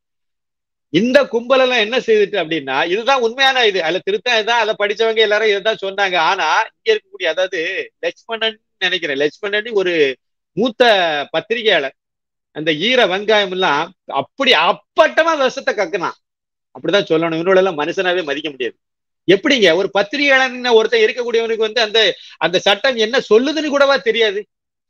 இந்த கும்பல் எல்லாம் என்ன செய்துட்டு அப்படின்னா இதுதான் உண்மையான இது அதுல திருத்தம் இதுதான் அதை படிச்சவங்க எல்லாரும் இதுதான் சொன்னாங்க ஆனா இங்க இருக்கக்கூடிய அதாவது லட்சுமணன் நினைக்கிறேன் லட்சுமணன் ஒரு மூத்த பத்திரிகையாளர் அந்த ஈர வெங்காயம் எல்லாம் அப்படி அப்பட்டமா விஷத்தை கக்குனான் அப்படிதான் சொல்லணும் இவனோட எல்லாம் மனுஷனாவே மதிக்க முடியாது எப்படிங்க ஒரு பத்திரிகையாளன் ஒருத்தன் இருக்கக்கூடியவனுக்கு வந்து அந்த அந்த சட்டம் என்ன சொல்லுதுன்னு கூடவா தெரியாது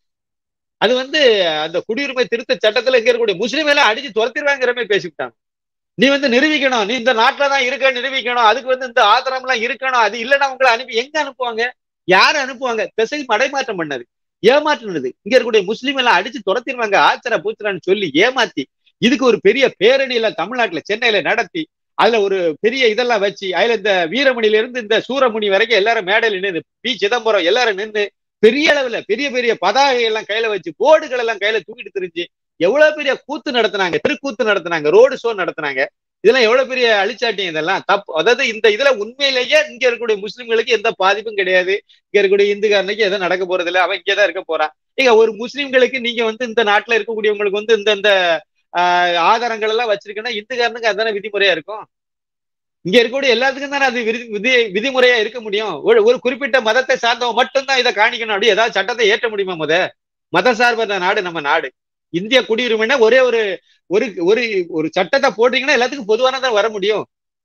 அது வந்து அந்த குடியுரிமை திருத்த சட்டத்துல இருக்கக்கூடிய முஸ்லீம் எல்லாம் அடிச்சு துரத்திடுவாங்கிற மாதிரி பேசிவிட்டான் நீ வந்து நிரூபிக்கணும் நீ இந்த நாட்டுல தான் இருக்க நிரூபிக்கணும் அதுக்கு வந்து இந்த ஆதாரம் எல்லாம் இருக்கணும் அது இல்லைன்னா உங்களை அனுப்பி எங்க அனுப்புவாங்க யாரு அனுப்புவாங்க திசை மடைமாற்றம் பண்ணது ஏமாற்றுனது இங்க இருக்கக்கூடிய முஸ்லீம் எல்லாம் அடிச்சு துரத்திடுவாங்க ஆச்சரா பூச்சரான்னு சொல்லி ஏமாத்தி இதுக்கு ஒரு பெரிய பேரணியில தமிழ்நாட்டுல சென்னையில நடத்தி அதுல ஒரு பெரிய இதெல்லாம் வச்சு அதுல இந்த வீரமணில இருந்து இந்த சூரமணி வரைக்கும் எல்லாரும் மேடையில நின்று பி சிதம்பரம் எல்லாரும் நின்று பெரிய அளவுல பெரிய பெரிய பதாகை எல்லாம் கையில வச்சு போர்டுகள் எல்லாம் கையில தூக்கிட்டு தெரிஞ்சு எவ்வளவு பெரிய கூத்து நடத்தினாங்க தெருக்கூத்து நடத்தினாங்க ரோடு ஷோ நடத்தினாங்க இதெல்லாம் எவ்வளவு பெரிய அழிச்சாட்டியம் இதெல்லாம் தப்பு அதாவது இந்த இதுல உண்மையிலேயே இங்க இருக்கக்கூடிய முஸ்லிம்களுக்கு எந்த பாதிப்பும் கிடையாது இங்க இருக்கக்கூடிய இந்துக்காரனுக்கு எதுவும் நடக்க போறது இல்லை அவன் இங்கதான் இருக்க போறான் ஏங்க ஒரு முஸ்லிம்களுக்கு நீங்க வந்து இந்த நாட்டுல இருக்கக்கூடியவங்களுக்கு வந்து இந்த இந்த ஆஹ் ஆதாரங்கள் எல்லாம் வச்சிருக்கேன்னா இந்துக்காரனுக்கு அதுதானே விதிமுறையா இருக்கும் இங்க இருக்கக்கூடிய எல்லாத்துக்கும் தானே அது விதி விதி விதிமுறையா இருக்க முடியும் ஒரு ஒரு குறிப்பிட்ட மதத்தை சார்ந்தவங்க மட்டும்தான் இதை காணிக்கணும் அப்படி ஏதாவது சட்டத்தை ஏற்ற முடியுமா முத மத சார்பற்ற நாடு நம்ம நாடு இந்திய குடியுரிமைனா ஒரே ஒரு ஒரு ஒரு ஒரு சட்டத்தை போட்டீங்கன்னா எல்லாத்துக்கும் பொதுவானதான் வர முடியும்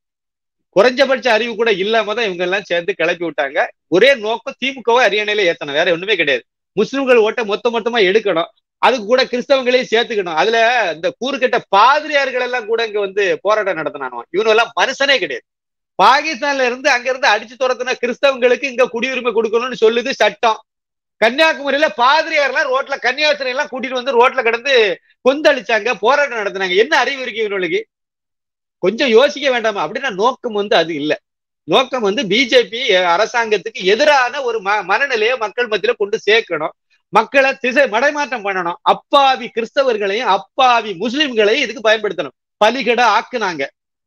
குறைஞ்சபட்ச அறிவு கூட இல்லாம தான் இவங்க எல்லாம் சேர்ந்து கிளப்பி விட்டாங்க ஒரே நோக்கம் திமுகவை அரியணையில ஏத்தணும் வேற ஒண்ணுமே கிடையாது முஸ்லிம்கள் ஓட்ட மொத்த மொத்தமா எடுக்கணும் அதுக்கு கூட கிறிஸ்தவங்களையும் சேர்த்துக்கணும் அதுல இந்த கூறுகட்ட பாதிரியார்கள் எல்லாம் கூட இங்க வந்து போராட்டம் நடத்தினானோ இவனு எல்லாம் மனுஷனே கிடையாது பாகிஸ்தான்ல இருந்து அங்க இருந்து அடிச்சு துரத்துன கிறிஸ்தவங்களுக்கு இங்க குடியுரிமை கொடுக்கணும்னு சொல்லுது சட்டம் கன்னியாகுமரியில பாதிரியார்லாம் ரோட்ல கன்னியாகுமரி எல்லாம் கூட்டிட்டு வந்து ரோட்ல கிடந்து கொந்தளிச்சாங்க போராட்டம் நடத்தினாங்க என்ன அறிவு இருக்கு இவங்களுக்கு கொஞ்சம் யோசிக்க வேண்டாமா அப்படின்னா நோக்கம் வந்து அது இல்ல நோக்கம் வந்து பிஜேபி அரசாங்கத்துக்கு எதிரான ஒரு ம மனநிலையை மக்கள் மத்தியில கொண்டு சேர்க்கணும் மக்களை திசை மடைமாற்றம் பண்ணணும் அப்பாவி கிறிஸ்தவர்களையும் அப்பாவி முஸ்லிம்களையும் இதுக்கு பயன்படுத்தணும் பலிகட ஆக்குனாங்க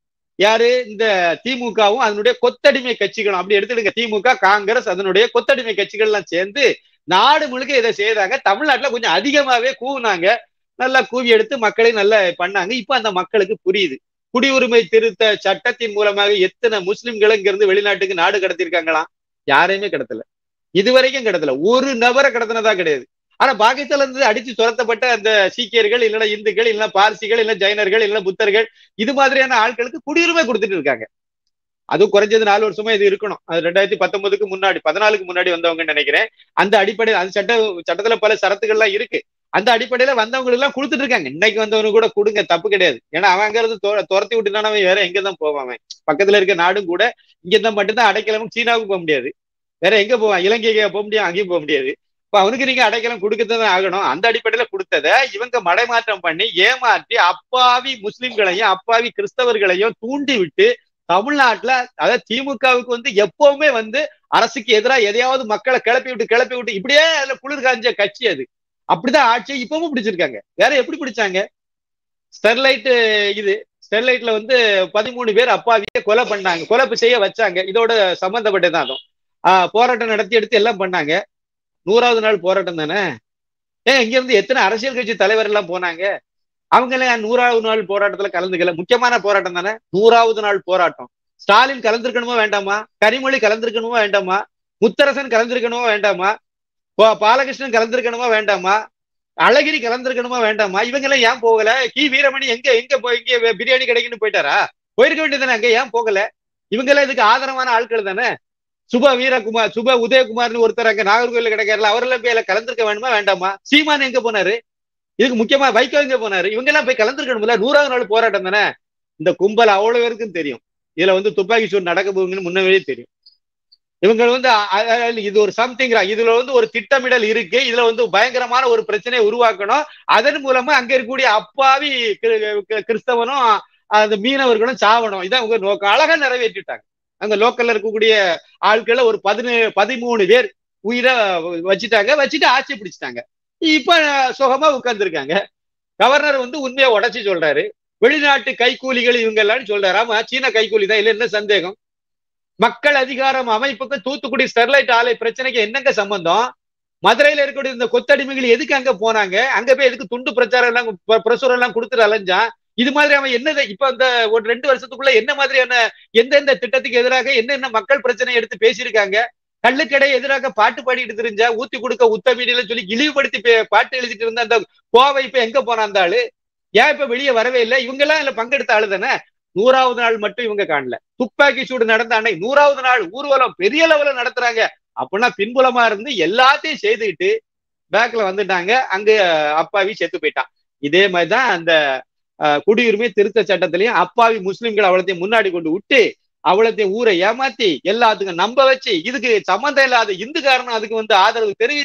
யாரு இந்த திமுகவும் அதனுடைய கொத்தடிமை கட்சிகளும் அப்படி எடுத்துடுங்க திமுக காங்கிரஸ் அதனுடைய கொத்தடிமை கட்சிகள் எல்லாம் சேர்ந்து நாடு முழுக்க இதை செய்தாங்க தமிழ்நாட்டுல கொஞ்சம் அதிகமாவே கூவுனாங்க நல்லா கூவி எடுத்து மக்களை நல்லா பண்ணாங்க இப்ப அந்த மக்களுக்கு புரியுது குடியுரிமை திருத்த சட்டத்தின் மூலமாக எத்தனை முஸ்லிம்களை இங்க இருந்து வெளிநாட்டுக்கு நாடு கடத்திருக்காங்களாம் யாரையுமே கடத்தல இதுவரைக்கும் கடத்தல ஒரு நபரை கடத்தினதா கிடையாது ஆனா பாகிஸ்தான்ல இருந்து அடிச்சு துரத்தப்பட்ட அந்த சீக்கியர்கள் இல்லைன்னா இந்துக்கள் இல்லைன்னா பார்சிகள் இல்ல ஜைனர்கள் இல்லைன்னா புத்தர்கள் இது மாதிரியான ஆட்களுக்கு குடியுரிமை கொடுத்துட்டு இருக்காங்க அதுவும் குறைஞ்சது நாலு வருஷமா இது இருக்கணும் அது ரெண்டாயிரத்தி பத்தொன்பதுக்கு முன்னாடி பதினாலுக்கு முன்னாடி வந்தவங்கன்னு நினைக்கிறேன் அந்த அடிப்படையில் அந்த சட்ட சட்டத்துல பல சரத்துகள்லாம் இருக்கு அந்த அடிப்படையில வந்தவங்களுக்கு எல்லாம் கொடுத்துட்டு இருக்காங்க இன்னைக்கு வந்தவனு கூட கொடுங்க தப்பு கிடையாது ஏன்னா அவன் அங்க இருந்து துரத்தி விட்டுனான அவன் வேற எங்க தான் போவான் அவன் பக்கத்துல இருக்க நாடும் கூட இங்க தான் மட்டும்தான் அடைக்கலமும் சீனாவுக்கு போக முடியாது வேற எங்க போவான் இலங்கைக்கு போக முடியாது அங்கேயும் போக முடியாது இப்ப அவனுக்கு நீங்க அடைக்கலம் கொடுக்கத்தான் ஆகணும் அந்த அடிப்படையில கொடுத்தத இவங்க மடைமாற்றம் பண்ணி ஏமாற்றி அப்பாவி முஸ்லிம்களையும் அப்பாவி கிறிஸ்தவர்களையும் தூண்டி விட்டு தமிழ்நாட்டுல அதாவது திமுகவுக்கு வந்து எப்பவுமே வந்து அரசுக்கு எதிராக எதையாவது மக்களை கிளப்பி விட்டு கிளப்பி விட்டு இப்படியே அதுல குளிர் காஞ்ச கட்சி அது அப்படிதான் ஆட்சி இப்பவும் பிடிச்சிருக்காங்க வேற எப்படி பிடிச்சாங்க ஸ்டெர்லைட் இது ஸ்டெர்லைட்ல வந்து பதிமூணு பேர் அப்பாவிய கொலை பண்ணாங்க கொலை செய்ய வச்சாங்க இதோட சம்பந்தப்பட்டதான் அதுவும் ஆஹ் போராட்டம் நடத்தி எடுத்து எல்லாம் பண்ணாங்க நூறாவது நாள் போராட்டம் தானே ஏன் இங்க இருந்து எத்தனை அரசியல் கட்சி தலைவர் எல்லாம் போனாங்க அவங்க எல்லாம் நூறாவது நாள் போராட்டத்துல கலந்துக்கல முக்கியமான போராட்டம் தானே நூறாவது நாள் போராட்டம் ஸ்டாலின் கலந்திருக்கணுமா வேண்டாமா கனிமொழி கலந்திருக்கணுமா வேண்டாமா முத்தரசன் கலந்திருக்கணுமா வேண்டாமா பாலகிருஷ்ணன் கலந்திருக்கணுமா வேண்டாமா அழகிரி கலந்திருக்கணுமா வேண்டாமா இவங்க எல்லாம் ஏன் போகல கி வீரமணி எங்க எங்க போய் இங்க பிரியாணி கிடைக்குன்னு போயிட்டாரா போயிருக்க வேண்டியதானே அங்க ஏன் போகல இவங்க எல்லாம் இதுக்கு ஆதரவான ஆட்கள் தானே சுப வீரகுமார் சுப உதயகுமார்னு ஒருத்தர் அங்க நாகர்கோவில் கிடைக்காருல அவரெல்லாம் போய் கலந்துருக்க வேண்டுமா வேண்டாமா சீமான் எங்க போனாரு இதுக்கு முக்கியமா வைகோ எங்க போனாரு இவங்க எல்லாம் போய் கலந்துருக்கணும்ல நூறாவது நாள் போராட்டம் தானே இந்த கும்பல் அவ்வளவு பேருக்கும் தெரியும் இதுல வந்து துப்பாக்கி சூடு நடக்க போகுங்கன்னு முன்னவே தெரியும் இவங்க வந்து இது ஒரு சம்திங் இதுல வந்து ஒரு திட்டமிடல் இருக்கு இதுல வந்து பயங்கரமான ஒரு பிரச்சனையை உருவாக்கணும் அதன் மூலமா அங்க இருக்கக்கூடிய அப்பாவி கிறிஸ்தவனும் அந்த மீனவர்களும் சாவணும் இதான் உங்க நோக்கம் அழகா நிறைவேற்றிட்டாங்க அங்க லோக்கல்ல இருக்கக்கூடிய ஆட்களை ஒரு பதினே பதிமூணு பேர் உயிரை வச்சுட்டாங்க வச்சுட்டு ஆட்சி பிடிச்சிட்டாங்க இப்ப சுகமா உட்கார்ந்துருக்காங்க கவர்னர் வந்து உண்மையை உடச்சி சொல்றாரு வெளிநாட்டு கைக்கூலிகள் இவங்க எல்லாம் சொல்றாரு ஆமா சீன கைக்கூலி தான் இல்ல என்ன சந்தேகம் மக்கள் அதிகாரம் அமைப்புக்கு தூத்துக்குடி ஸ்டெர்லைட் ஆலை பிரச்சனைக்கு என்னங்க சம்பந்தம் மதுரையில இருக்கக்கூடிய இந்த கொத்தடிமைகள் எதுக்கு அங்க போனாங்க அங்க போய் எதுக்கு துண்டு பிரச்சாரம் எல்லாம் பிரசுரம் எல்லாம் கொடுத்துட்டு அலைஞ்சான் இது மாதிரி அவன் என்ன இப்ப அந்த ஒரு ரெண்டு வருஷத்துக்குள்ள என்ன மாதிரியான எந்தெந்த திட்டத்துக்கு எதிராக என்னென்ன மக்கள் பிரச்சனை எடுத்து பேசியிருக்காங்க கள்ளுக்கடை எதிராக பாட்டு பாடிட்டு தெரிஞ்சா ஊத்தி கொடுக்க உத்தமீடியில சொல்லி இழிவுபடுத்தி பாட்டு எழுதிட்டு இருந்த அந்த கோவை இப்ப எங்க போன அந்த ஆளு ஏன் இப்ப வெளியே வரவே இல்லை இவங்க எல்லாம் இதுல பங்கெடுத்த ஆளு தானே நூறாவது நாள் மட்டும் இவங்க காணல துப்பாக்கி சூடு நடந்த அன்னை நூறாவது நாள் ஊர்வலம் பெரிய லெவல்ல நடத்துறாங்க அப்படின்னா பின்புலமா இருந்து எல்லாத்தையும் செய்துக்கிட்டு பேக்ல வந்துட்டாங்க அங்க அப்பாவி செத்து போயிட்டான் இதே மாதிரிதான் அந்த குடியுரிமை திருத்த சட்டத்திலையும் அப்பாவி முஸ்லிம்கள் அவ்வளத்தையும் முன்னாடி கொண்டு விட்டு அவ்வளத்தையும் ஊரை ஏமாத்தி எல்லாத்துக்கும் நம்ப வச்சு இதுக்கு சம்மந்தம் இல்லாத இந்துக்காரனும் அதுக்கு வந்து ஆதரவு தெரிவிச்சு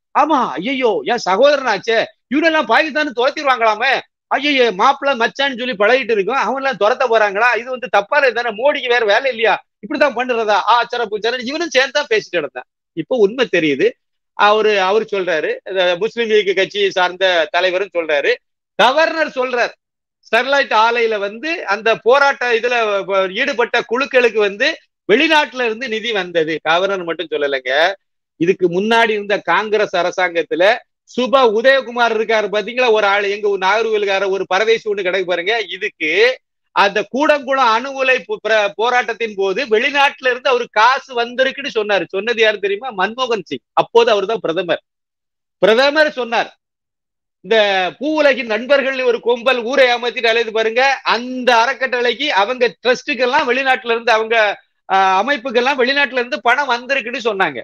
ஆமா ஐயோ என் சகோதரனாச்சே இவனெல்லாம் பாகிஸ்தான் துரத்திடுவாங்களாமே ஐயோ மாப்பிள்ள மச்சான்னு சொல்லி பழகிட்டு இருக்கும் அவங்க எல்லாம் துரத்த போறாங்களா இது வந்து தப்பான தானே மோடிக்கு வேற வேலை இல்லையா இப்படிதான் பண்றதா ஆ சரப்பு சரண் இவனும் சேர்ந்து தான் பேசிட்டு இருந்தேன் இப்போ உண்மை தெரியுது அவரு அவரு சொல்றாரு முஸ்லீம் லீக் கட்சியை சார்ந்த தலைவரும் சொல்றாரு கவர்னர் சொல்றார் ஸ்டெர்லைட் ஆலையில வந்து அந்த போராட்ட இதுல ஈடுபட்ட குழுக்களுக்கு வந்து வெளிநாட்டுல இருந்து நிதி வந்தது கவர்னர் மட்டும் சொல்லலைங்க இதுக்கு முன்னாடி இருந்த காங்கிரஸ் அரசாங்கத்துல சுப உதயகுமார் இருக்காரு பாத்தீங்களா ஒரு ஆள் எங்க நாகர்கோவிலுக்கார ஒரு பரதேசி ஒண்ணு கிடைக்கு பாருங்க இதுக்கு அந்த கூடங்குளம் அணு உலை போராட்டத்தின் போது வெளிநாட்டுல இருந்து அவரு காசு வந்திருக்குன்னு சொன்னாரு சொன்னது யாரு தெரியுமா மன்மோகன் சிங் அப்போது அவர் தான் பிரதமர் பிரதமர் சொன்னார் இந்த பூ உலகின் நண்பர்கள் ஒரு கொம்பல் ஊரை ஏமாத்திட்டு அழைது பாருங்க அந்த அறக்கட்டளைக்கு அவங்க ட்ரஸ்டுக்கெல்லாம் வெளிநாட்டுல இருந்து அவங்க அமைப்புக்கெல்லாம் வெளிநாட்டுல இருந்து பணம் வந்திருக்குன்னு சொன்னாங்க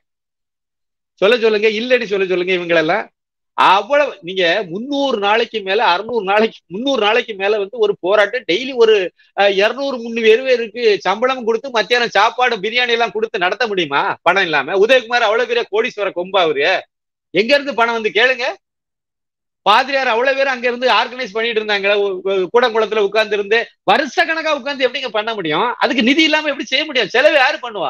சொல்ல சொல்லுங்க இல்லைன்னு சொல்ல சொல்லுங்க இவங்களெல்லாம் அவ்வளவு நீங்க முன்னூறு நாளைக்கு மேல அறுநூறு நாளைக்கு முன்னூறு நாளைக்கு மேல வந்து ஒரு போராட்டம் டெய்லி ஒரு இருநூறு முந்நூறு பேருக்கு சம்பளம் கொடுத்து மத்தியானம் சாப்பாடு பிரியாணி எல்லாம் கொடுத்து நடத்த முடியுமா பணம் இல்லாம உதயகுமார் அவ்வளவு பெரிய கோடீஸ்வர கொம்பா அவரு எங்க இருந்து பணம் வந்து கேளுங்க பாதிரியார் அவ்வளவு பேர் அங்க இருந்து ஆர்கனைஸ் பண்ணிட்டு இருந்தாங்க கூடங்குளத்துல உட்கார்ந்து இருந்து வருஷ கணக்கா உட்கார்ந்து எப்படிங்க பண்ண முடியும் அதுக்கு நிதி இல்லாம எப்படி செய்ய முடியும் செலவு யாரு பண்ணுவா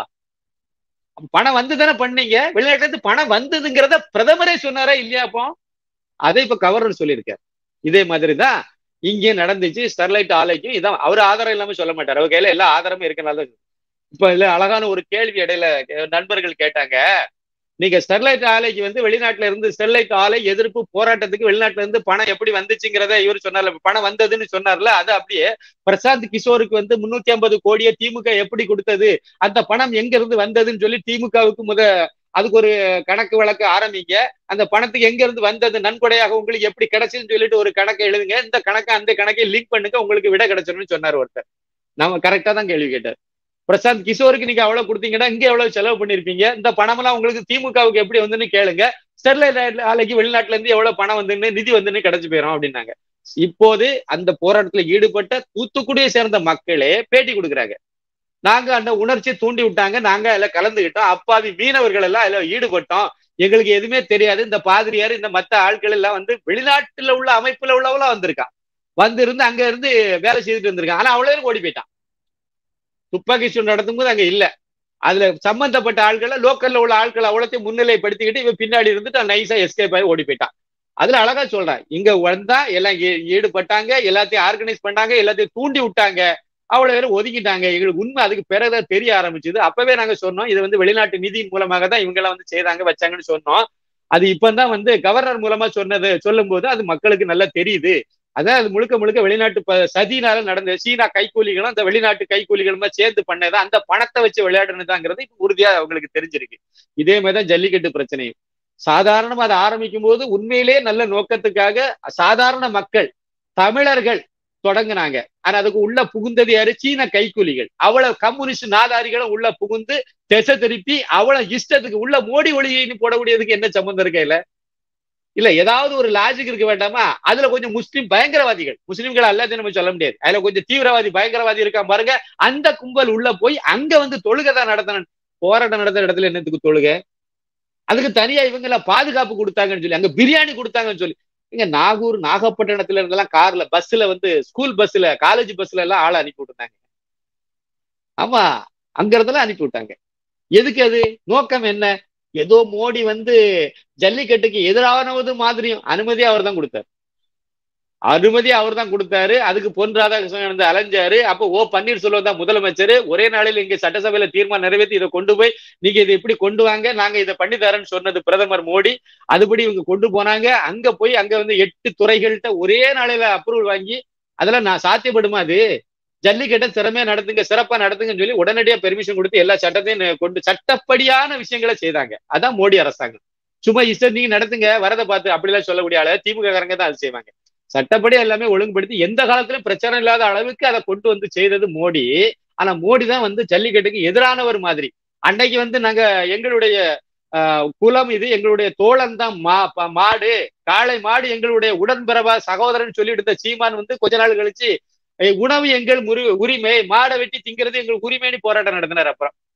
பணம் வந்து தானே பண்ணீங்க வெளிநாட்டுல இருந்து பணம் வந்ததுங்கிறத பிரதமரே சொன்னாரா இல்லையா அப்போ அதை இப்ப கவர்னர் சொல்லியிருக்காரு இதே மாதிரிதான் இங்கே நடந்துச்சு ஸ்டெர்லைட் ஆலைக்கும் இதான் அவர் ஆதாரம் இல்லாம சொல்ல மாட்டார் அவர் கையில எல்லா ஆதாரமும் இருக்கனால இப்ப இல்ல அழகான ஒரு கேள்வி இடையில நண்பர்கள் கேட்டாங்க நீங்க ஸ்டெர்லைட் ஆலைக்கு வந்து வெளிநாட்டுல இருந்து ஸ்டெர்லைட் ஆலை எதிர்ப்பு போராட்டத்துக்கு வெளிநாட்டுல இருந்து பணம் எப்படி வந்துச்சுங்கிறத இவர் சொன்னார்ல பணம் வந்ததுன்னு சொன்னார்ல அது அப்படியே பிரசாந்த் கிஷோருக்கு வந்து முன்னூத்தி ஐம்பது கோடியை திமுக எப்படி கொடுத்தது அந்த பணம் எங்க இருந்து வந்ததுன்னு சொல்லி திமுகவுக்கு முத அதுக்கு ஒரு கணக்கு வழக்கு ஆரம்பிங்க அந்த பணத்துக்கு எங்க இருந்து வந்தது நன்கொடையாக உங்களுக்கு எப்படி கிடைச்சுன்னு சொல்லிட்டு ஒரு கணக்கை எழுதுங்க இந்த கணக்கை அந்த கணக்கை லிங்க் பண்ணுங்க உங்களுக்கு விட கிடைச்சிரும்னு சொன்னார் ஒருத்தர் நம்ம கரெக்டா தான் கேள்வி கேட்டார் பிரசாந்த் கிஷோருக்கு நீங்க அவ்வளவு கொடுத்தீங்கன்னா இங்க எவ்வளவு செலவு பண்ணிருப்பீங்க இந்த பணம் எல்லாம் உங்களுக்கு திமுகவுக்கு எப்படி வந்துன்னு கேளுங்க ஸ்டெர்லைட் ஆலைக்கு வெளிநாட்டுல இருந்து எவ்வளவு பணம் வந்துன்னு நிதி வந்துன்னு கிடைச்சு போயிடும் அப்படின்னாங்க இப்போது அந்த போராட்டத்துல ஈடுபட்ட தூத்துக்குடியை சேர்ந்த மக்களே பேட்டி கொடுக்குறாங்க நாங்க அந்த உணர்ச்சி தூண்டி விட்டாங்க நாங்க அதுல கலந்துகிட்டோம் அப்பாவி மீனவர்கள் எல்லாம் அதுல ஈடுபட்டோம் எங்களுக்கு எதுவுமே தெரியாது இந்த பாதிரியார் இந்த மத்த ஆட்கள் எல்லாம் வந்து வெளிநாட்டுல உள்ள அமைப்புல உள்ளவெல்லாம் வந்திருக்கான் வந்து இருந்து அங்க இருந்து வேலை செய்துட்டு வந்திருக்கான் ஆனா அவ்வளவு ஓடி போயிட்டான் துப்பாக்கி சூடு நடத்தும் போது அங்க இல்ல அதுல சம்பந்தப்பட்ட ஆட்களை லோக்கல்ல உள்ள ஆட்களை அவ்வளோத்தையும் முன்னிலைப்படுத்திக்கிட்டு இவன் பின்னாடி இருந்துட்டு நைஸா எஸ்கேப் ஆகி ஓடி போயிட்டான் அதுல அழகா சொல்றேன் இங்க வந்தா எல்லாம் ஈடுபட்டாங்க எல்லாத்தையும் ஆர்கனைஸ் பண்ணாங்க எல்லாத்தையும் தூண்டி விட்டாங்க அவ்வளவு பேரும் ஒதுக்கிட்டாங்க எங்களுக்கு உண்மை அதுக்கு பிறகுதான் தெரிய ஆரம்பிச்சது அப்பவே நாங்க சொன்னோம் இது வந்து வெளிநாட்டு நிதியின் மூலமாக தான் இவங்க எல்லாம் வந்து செய்தாங்க வச்சாங்கன்னு சொன்னோம் அது இப்பதான் வந்து கவர்னர் மூலமா சொன்னது சொல்லும் போது அது மக்களுக்கு நல்லா தெரியுது அதான் அது முழுக்க முழுக்க வெளிநாட்டு சதினால நடந்த சீனா கைக்கூலிகளும் அந்த வெளிநாட்டு கைக்கூலிகளும் சேர்ந்து பண்ணதான் அந்த பணத்தை வச்சு விளையாடுனதாங்கிறது இப்ப உறுதியா அவங்களுக்கு தெரிஞ்சிருக்கு இதே மாதிரிதான் ஜல்லிக்கட்டு பிரச்சனையும் சாதாரணமா அதை ஆரம்பிக்கும் போது உண்மையிலே நல்ல நோக்கத்துக்காக சாதாரண மக்கள் தமிழர்கள் தொடங்கினாங்க ஆனா அதுக்கு உள்ள புகுந்தது யாரு சீன கைக்கூலிகள் அவ்வளவு கம்யூனிஸ்ட் நாதாரிகளும் உள்ள புகுந்து திசை திருப்பி அவ்வளவு இஷ்டத்துக்கு உள்ள மோடி ஒளியின்னு போடக்கூடியதுக்கு என்ன சம்பந்தம் இருக்க இல்ல இல்ல ஏதாவது ஒரு லாஜிக் இருக்க வேண்டாமா அதுல கொஞ்சம் முஸ்லீம் பயங்கரவாதிகள் முஸ்லீம்கள் எல்லாத்தையும் நம்ம சொல்ல முடியாது அதுல கொஞ்சம் தீவிரவாதி பயங்கரவாதி இருக்கா பாருங்க அந்த கும்பல் உள்ள போய் அங்க வந்து தொழுகை தான் நடத்தணும் போராட்டம் நடத்துற இடத்துல என்னத்துக்கு தொழுகை அதுக்கு தனியா இவங்க எல்லாம் பாதுகாப்பு கொடுத்தாங்கன்னு சொல்லி அங்க பிரியாணி கொடுத்தாங்கன்னு சொல்லி இங்க நாகூர் நாகப்பட்டினத்துல இருந்தெல்லாம் கார்ல பஸ்ல வந்து ஸ்கூல் பஸ்ல காலேஜ் பஸ்ல எல்லாம் ஆளை அனுப்பி விட்டுருந்தாங்க ஆமா அங்க இருந்தெல்லாம் அனுப்பி விட்டாங்க எதுக்கு அது நோக்கம் என்ன ஏதோ மோடி வந்து ஜல்லிக்கட்டுக்கு எதிரானது மாதிரியும் அனுமதி அவர் தான் கொடுத்தாரு அனுமதி அவர் தான் கொடுத்தாரு அதுக்கு பொன் ராதாகிருஷ்ணன் வந்து அலைஞ்சாரு அப்போ ஓ பன்னீர்செல்வம் தான் முதலமைச்சர் ஒரே நாளில் இங்க சட்டசபையில தீர்மானம் நிறைவேற்றி இதை கொண்டு போய் நீங்க இதை இப்படி கொண்டு வாங்க நாங்க இதை பண்ணி தரேன்னு சொன்னது பிரதமர் மோடி அதுபடி இவங்க கொண்டு போனாங்க அங்க போய் அங்க வந்து எட்டு துறைகள்கிட்ட ஒரே நாளையில அப்ரூவல் வாங்கி அதெல்லாம் நான் சாத்தியப்படுமா அது ஜல்லிக்கட்டை திறமையா நடத்துங்க சிறப்பா நடத்துங்கன்னு சொல்லி உடனடியா பெர்மிஷன் கொடுத்து எல்லா சட்டத்தையும் கொண்டு சட்டப்படியான விஷயங்களை செய்தாங்க அதான் மோடி அரசாங்கம் சும்மா இஷ்டம் நீங்க நடத்துங்க வரதை பார்த்து அப்படிலாம் சொல்லக்கூடிய ஆளு திமுக காரங்க தான் அது செய்வாங்க சட்டப்படி எல்லாமே ஒழுங்குபடுத்தி எந்த காலத்திலும் பிரச்சனை இல்லாத அளவுக்கு அதை கொண்டு வந்து செய்தது மோடி ஆனா மோடி தான் வந்து ஜல்லிக்கட்டுக்கு எதிரானவர் மாதிரி அன்னைக்கு வந்து நாங்க எங்களுடைய குலம் இது எங்களுடைய தோழன் தான் மா மாடு காளை மாடு எங்களுடைய உடன்பிறவா சகோதரன் சொல்லிட்டு இருந்த சீமான் வந்து கொஞ்ச நாள் கழிச்சு உணவு எங்கள் முரு உரிமை மாடை வெட்டி திங்கிறது எங்களுக்கு உரிமைன்னு போராட்டம் நடத்தினார் அப்புறம்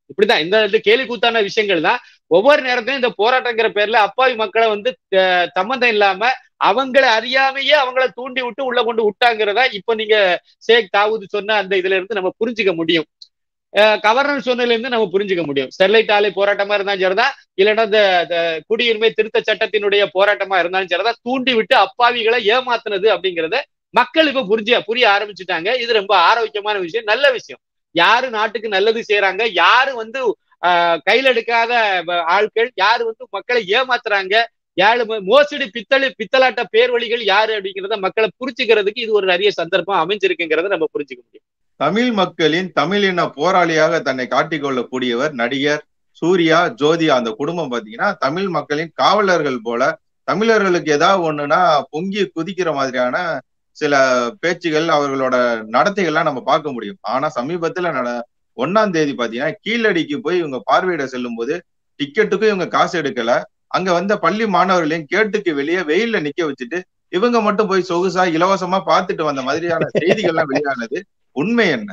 இப்படிதான் இந்த இந்த கேலி கூத்தான விஷயங்கள் தான் ஒவ்வொரு நேரத்திலும் இந்த போராட்டங்கிற பேர்ல அப்பாவி மக்களை வந்து சம்மந்தம் இல்லாம அவங்கள அறியாமையே அவங்கள தூண்டி விட்டு உள்ள கொண்டு விட்டாங்கிறதா இப்ப நீங்க ஷேக் தாவூது சொன்ன அந்த இதுல இருந்து நம்ம புரிஞ்சுக்க முடியும் கவர்னர் சொன்னதுல இருந்து நம்ம புரிஞ்சுக்க முடியும் ஸ்டெர்லைட் ஆலை போராட்டமா இருந்தாலும் சரிதான் இல்லைன்னா இந்த குடியுரிமை திருத்த சட்டத்தினுடைய போராட்டமா இருந்தாலும் சரிதான் தூண்டி விட்டு அப்பாவிகளை ஏமாத்துனது அப்படிங்கிறத மக்கள் இப்ப புரிஞ்ச புரிய ஆரம்பிச்சுட்டாங்க இது ரொம்ப ஆரோக்கியமான விஷயம் நல்ல விஷயம் யாரு நாட்டுக்கு நல்லது செய்யறாங்க யாரு வந்து கையில் எடுக்காத ஆட்கள் யாரு வந்து மக்களை ஏமாத்துறாங்க யாரு மோசடி பித்தளை பித்தலாட்ட பேர்வழிகள் யாரு அப்படிங்கிறத மக்களை புரிச்சுக்கிறதுக்கு இது ஒரு நிறைய சந்தர்ப்பம் அமைஞ்சிருக்குங்கிறத நம்ம புரிஞ்சுக்க முடியும் தமிழ் மக்களின் தமிழின போராளியாக தன்னை காட்டிக்கொள்ளக்கூடியவர் நடிகர் சூர்யா ஜோதியா அந்த குடும்பம் பாத்தீங்கன்னா தமிழ் மக்களின் காவலர்கள் போல தமிழர்களுக்கு ஏதாவது ஒண்ணுன்னா பொங்கி குதிக்கிற மாதிரியான சில பேச்சுகள் அவர்களோட நடத்தைகள்லாம் நம்ம பார்க்க முடியும் ஆனா சமீபத்துல நட ஒன்னாம் தேதி பாத்தீங்கன்னா கீழடிக்கு போய் இவங்க பார்வையிட செல்லும் போது டிக்கெட்டுக்கும் இவங்க காசு எடுக்கல அங்க வந்த பள்ளி மாணவர்களையும் கேட்டுக்கு வெளியே வெயில்ல நிக்க வச்சுட்டு இவங்க மட்டும் போய் சொகுசா இலவசமா பார்த்துட்டு வந்த மாதிரியான செய்திகள்லாம் வெளியானது உண்மை என்ன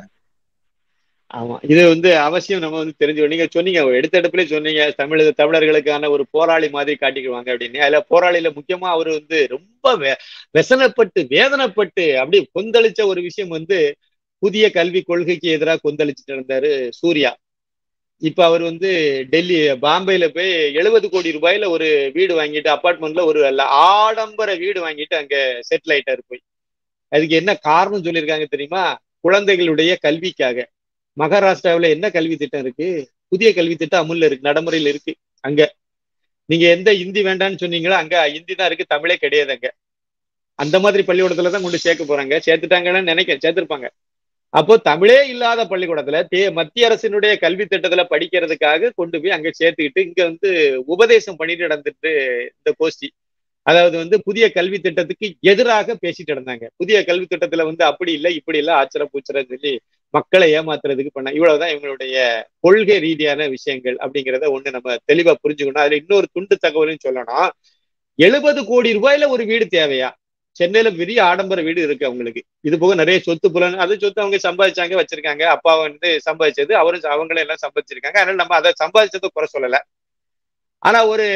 ஆமா இது வந்து அவசியம் நம்ம வந்து தெரிஞ்சு நீங்க சொன்னீங்க எடுத்த எடுப்புல சொன்னீங்க தமிழ் தமிழர்களுக்கான ஒரு போராளி மாதிரி காட்டிக்குவாங்க அப்படின்னு அதுல போராளியில முக்கியமா அவர் வந்து ரொம்ப வெசனப்பட்டு வேதனைப்பட்டு அப்படி கொந்தளிச்ச ஒரு விஷயம் வந்து புதிய கல்வி கொள்கைக்கு எதிராக கொந்தளிச்சுட்டு இருந்தாரு சூர்யா இப்ப அவர் வந்து டெல்லி பாம்பேல போய் எழுபது கோடி ரூபாயில ஒரு வீடு வாங்கிட்டு அப்பார்ட்மெண்ட்ல ஒரு ஆடம்பர வீடு வாங்கிட்டு அங்க செட்டில் ஆயிட்டாரு போய் அதுக்கு என்ன காரணம் சொல்லியிருக்காங்க தெரியுமா குழந்தைகளுடைய கல்விக்காக மகாராஷ்டிராவில் என்ன கல்வி திட்டம் இருக்கு புதிய கல்வி திட்டம் அமுல்ல இருக்கு நடைமுறையில் இருக்கு அங்க நீங்க எந்த இந்தி வேண்டாம்னு சொன்னீங்களோ அங்க இந்தி தான் இருக்கு தமிழே கிடையாது அங்க அந்த மாதிரி பள்ளிக்கூடத்துல தான் கொண்டு சேர்க்க போறாங்க சேர்த்துட்டாங்கன்னு நினைக்க சேர்த்திருப்பாங்க அப்போ தமிழே இல்லாத பள்ளிக்கூடத்துல தே மத்திய அரசினுடைய கல்வி திட்டத்துல படிக்கிறதுக்காக கொண்டு போய் அங்க சேர்த்துக்கிட்டு இங்க வந்து உபதேசம் பண்ணிட்டு நடந்துட்டு இந்த கோஷ்டி அதாவது வந்து புதிய கல்வி திட்டத்துக்கு எதிராக பேசிட்டு இருந்தாங்க புதிய கல்வி திட்டத்துல வந்து அப்படி இல்லை இப்படி இல்லை ஆச்சர பூச்சர சொல்லி மக்களை ஏமாத்துறதுக்கு பண்ண இவ்வளவுதான் இவங்களுடைய கொள்கை ரீதியான விஷயங்கள் அப்படிங்கிறத ஒண்ணு நம்ம தெளிவா புரிஞ்சுக்கணும் அதுல இன்னொரு துண்டு தகவலும் சொல்லணும் எழுபது கோடி ரூபாயில ஒரு வீடு தேவையா சென்னையில பெரிய ஆடம்பர வீடு இருக்கு அவங்களுக்கு இது போக நிறைய சொத்து புலன் அது சொத்து அவங்க சம்பாதிச்சாங்க வச்சிருக்காங்க அப்பா வந்து சம்பாதிச்சது அவரும் அவங்களும் எல்லாம் சம்பாதிச்சிருக்காங்க அதனால நம்ம அதை சம்பாதிச்சதை குறை சொல்லல ஆனா ஒரு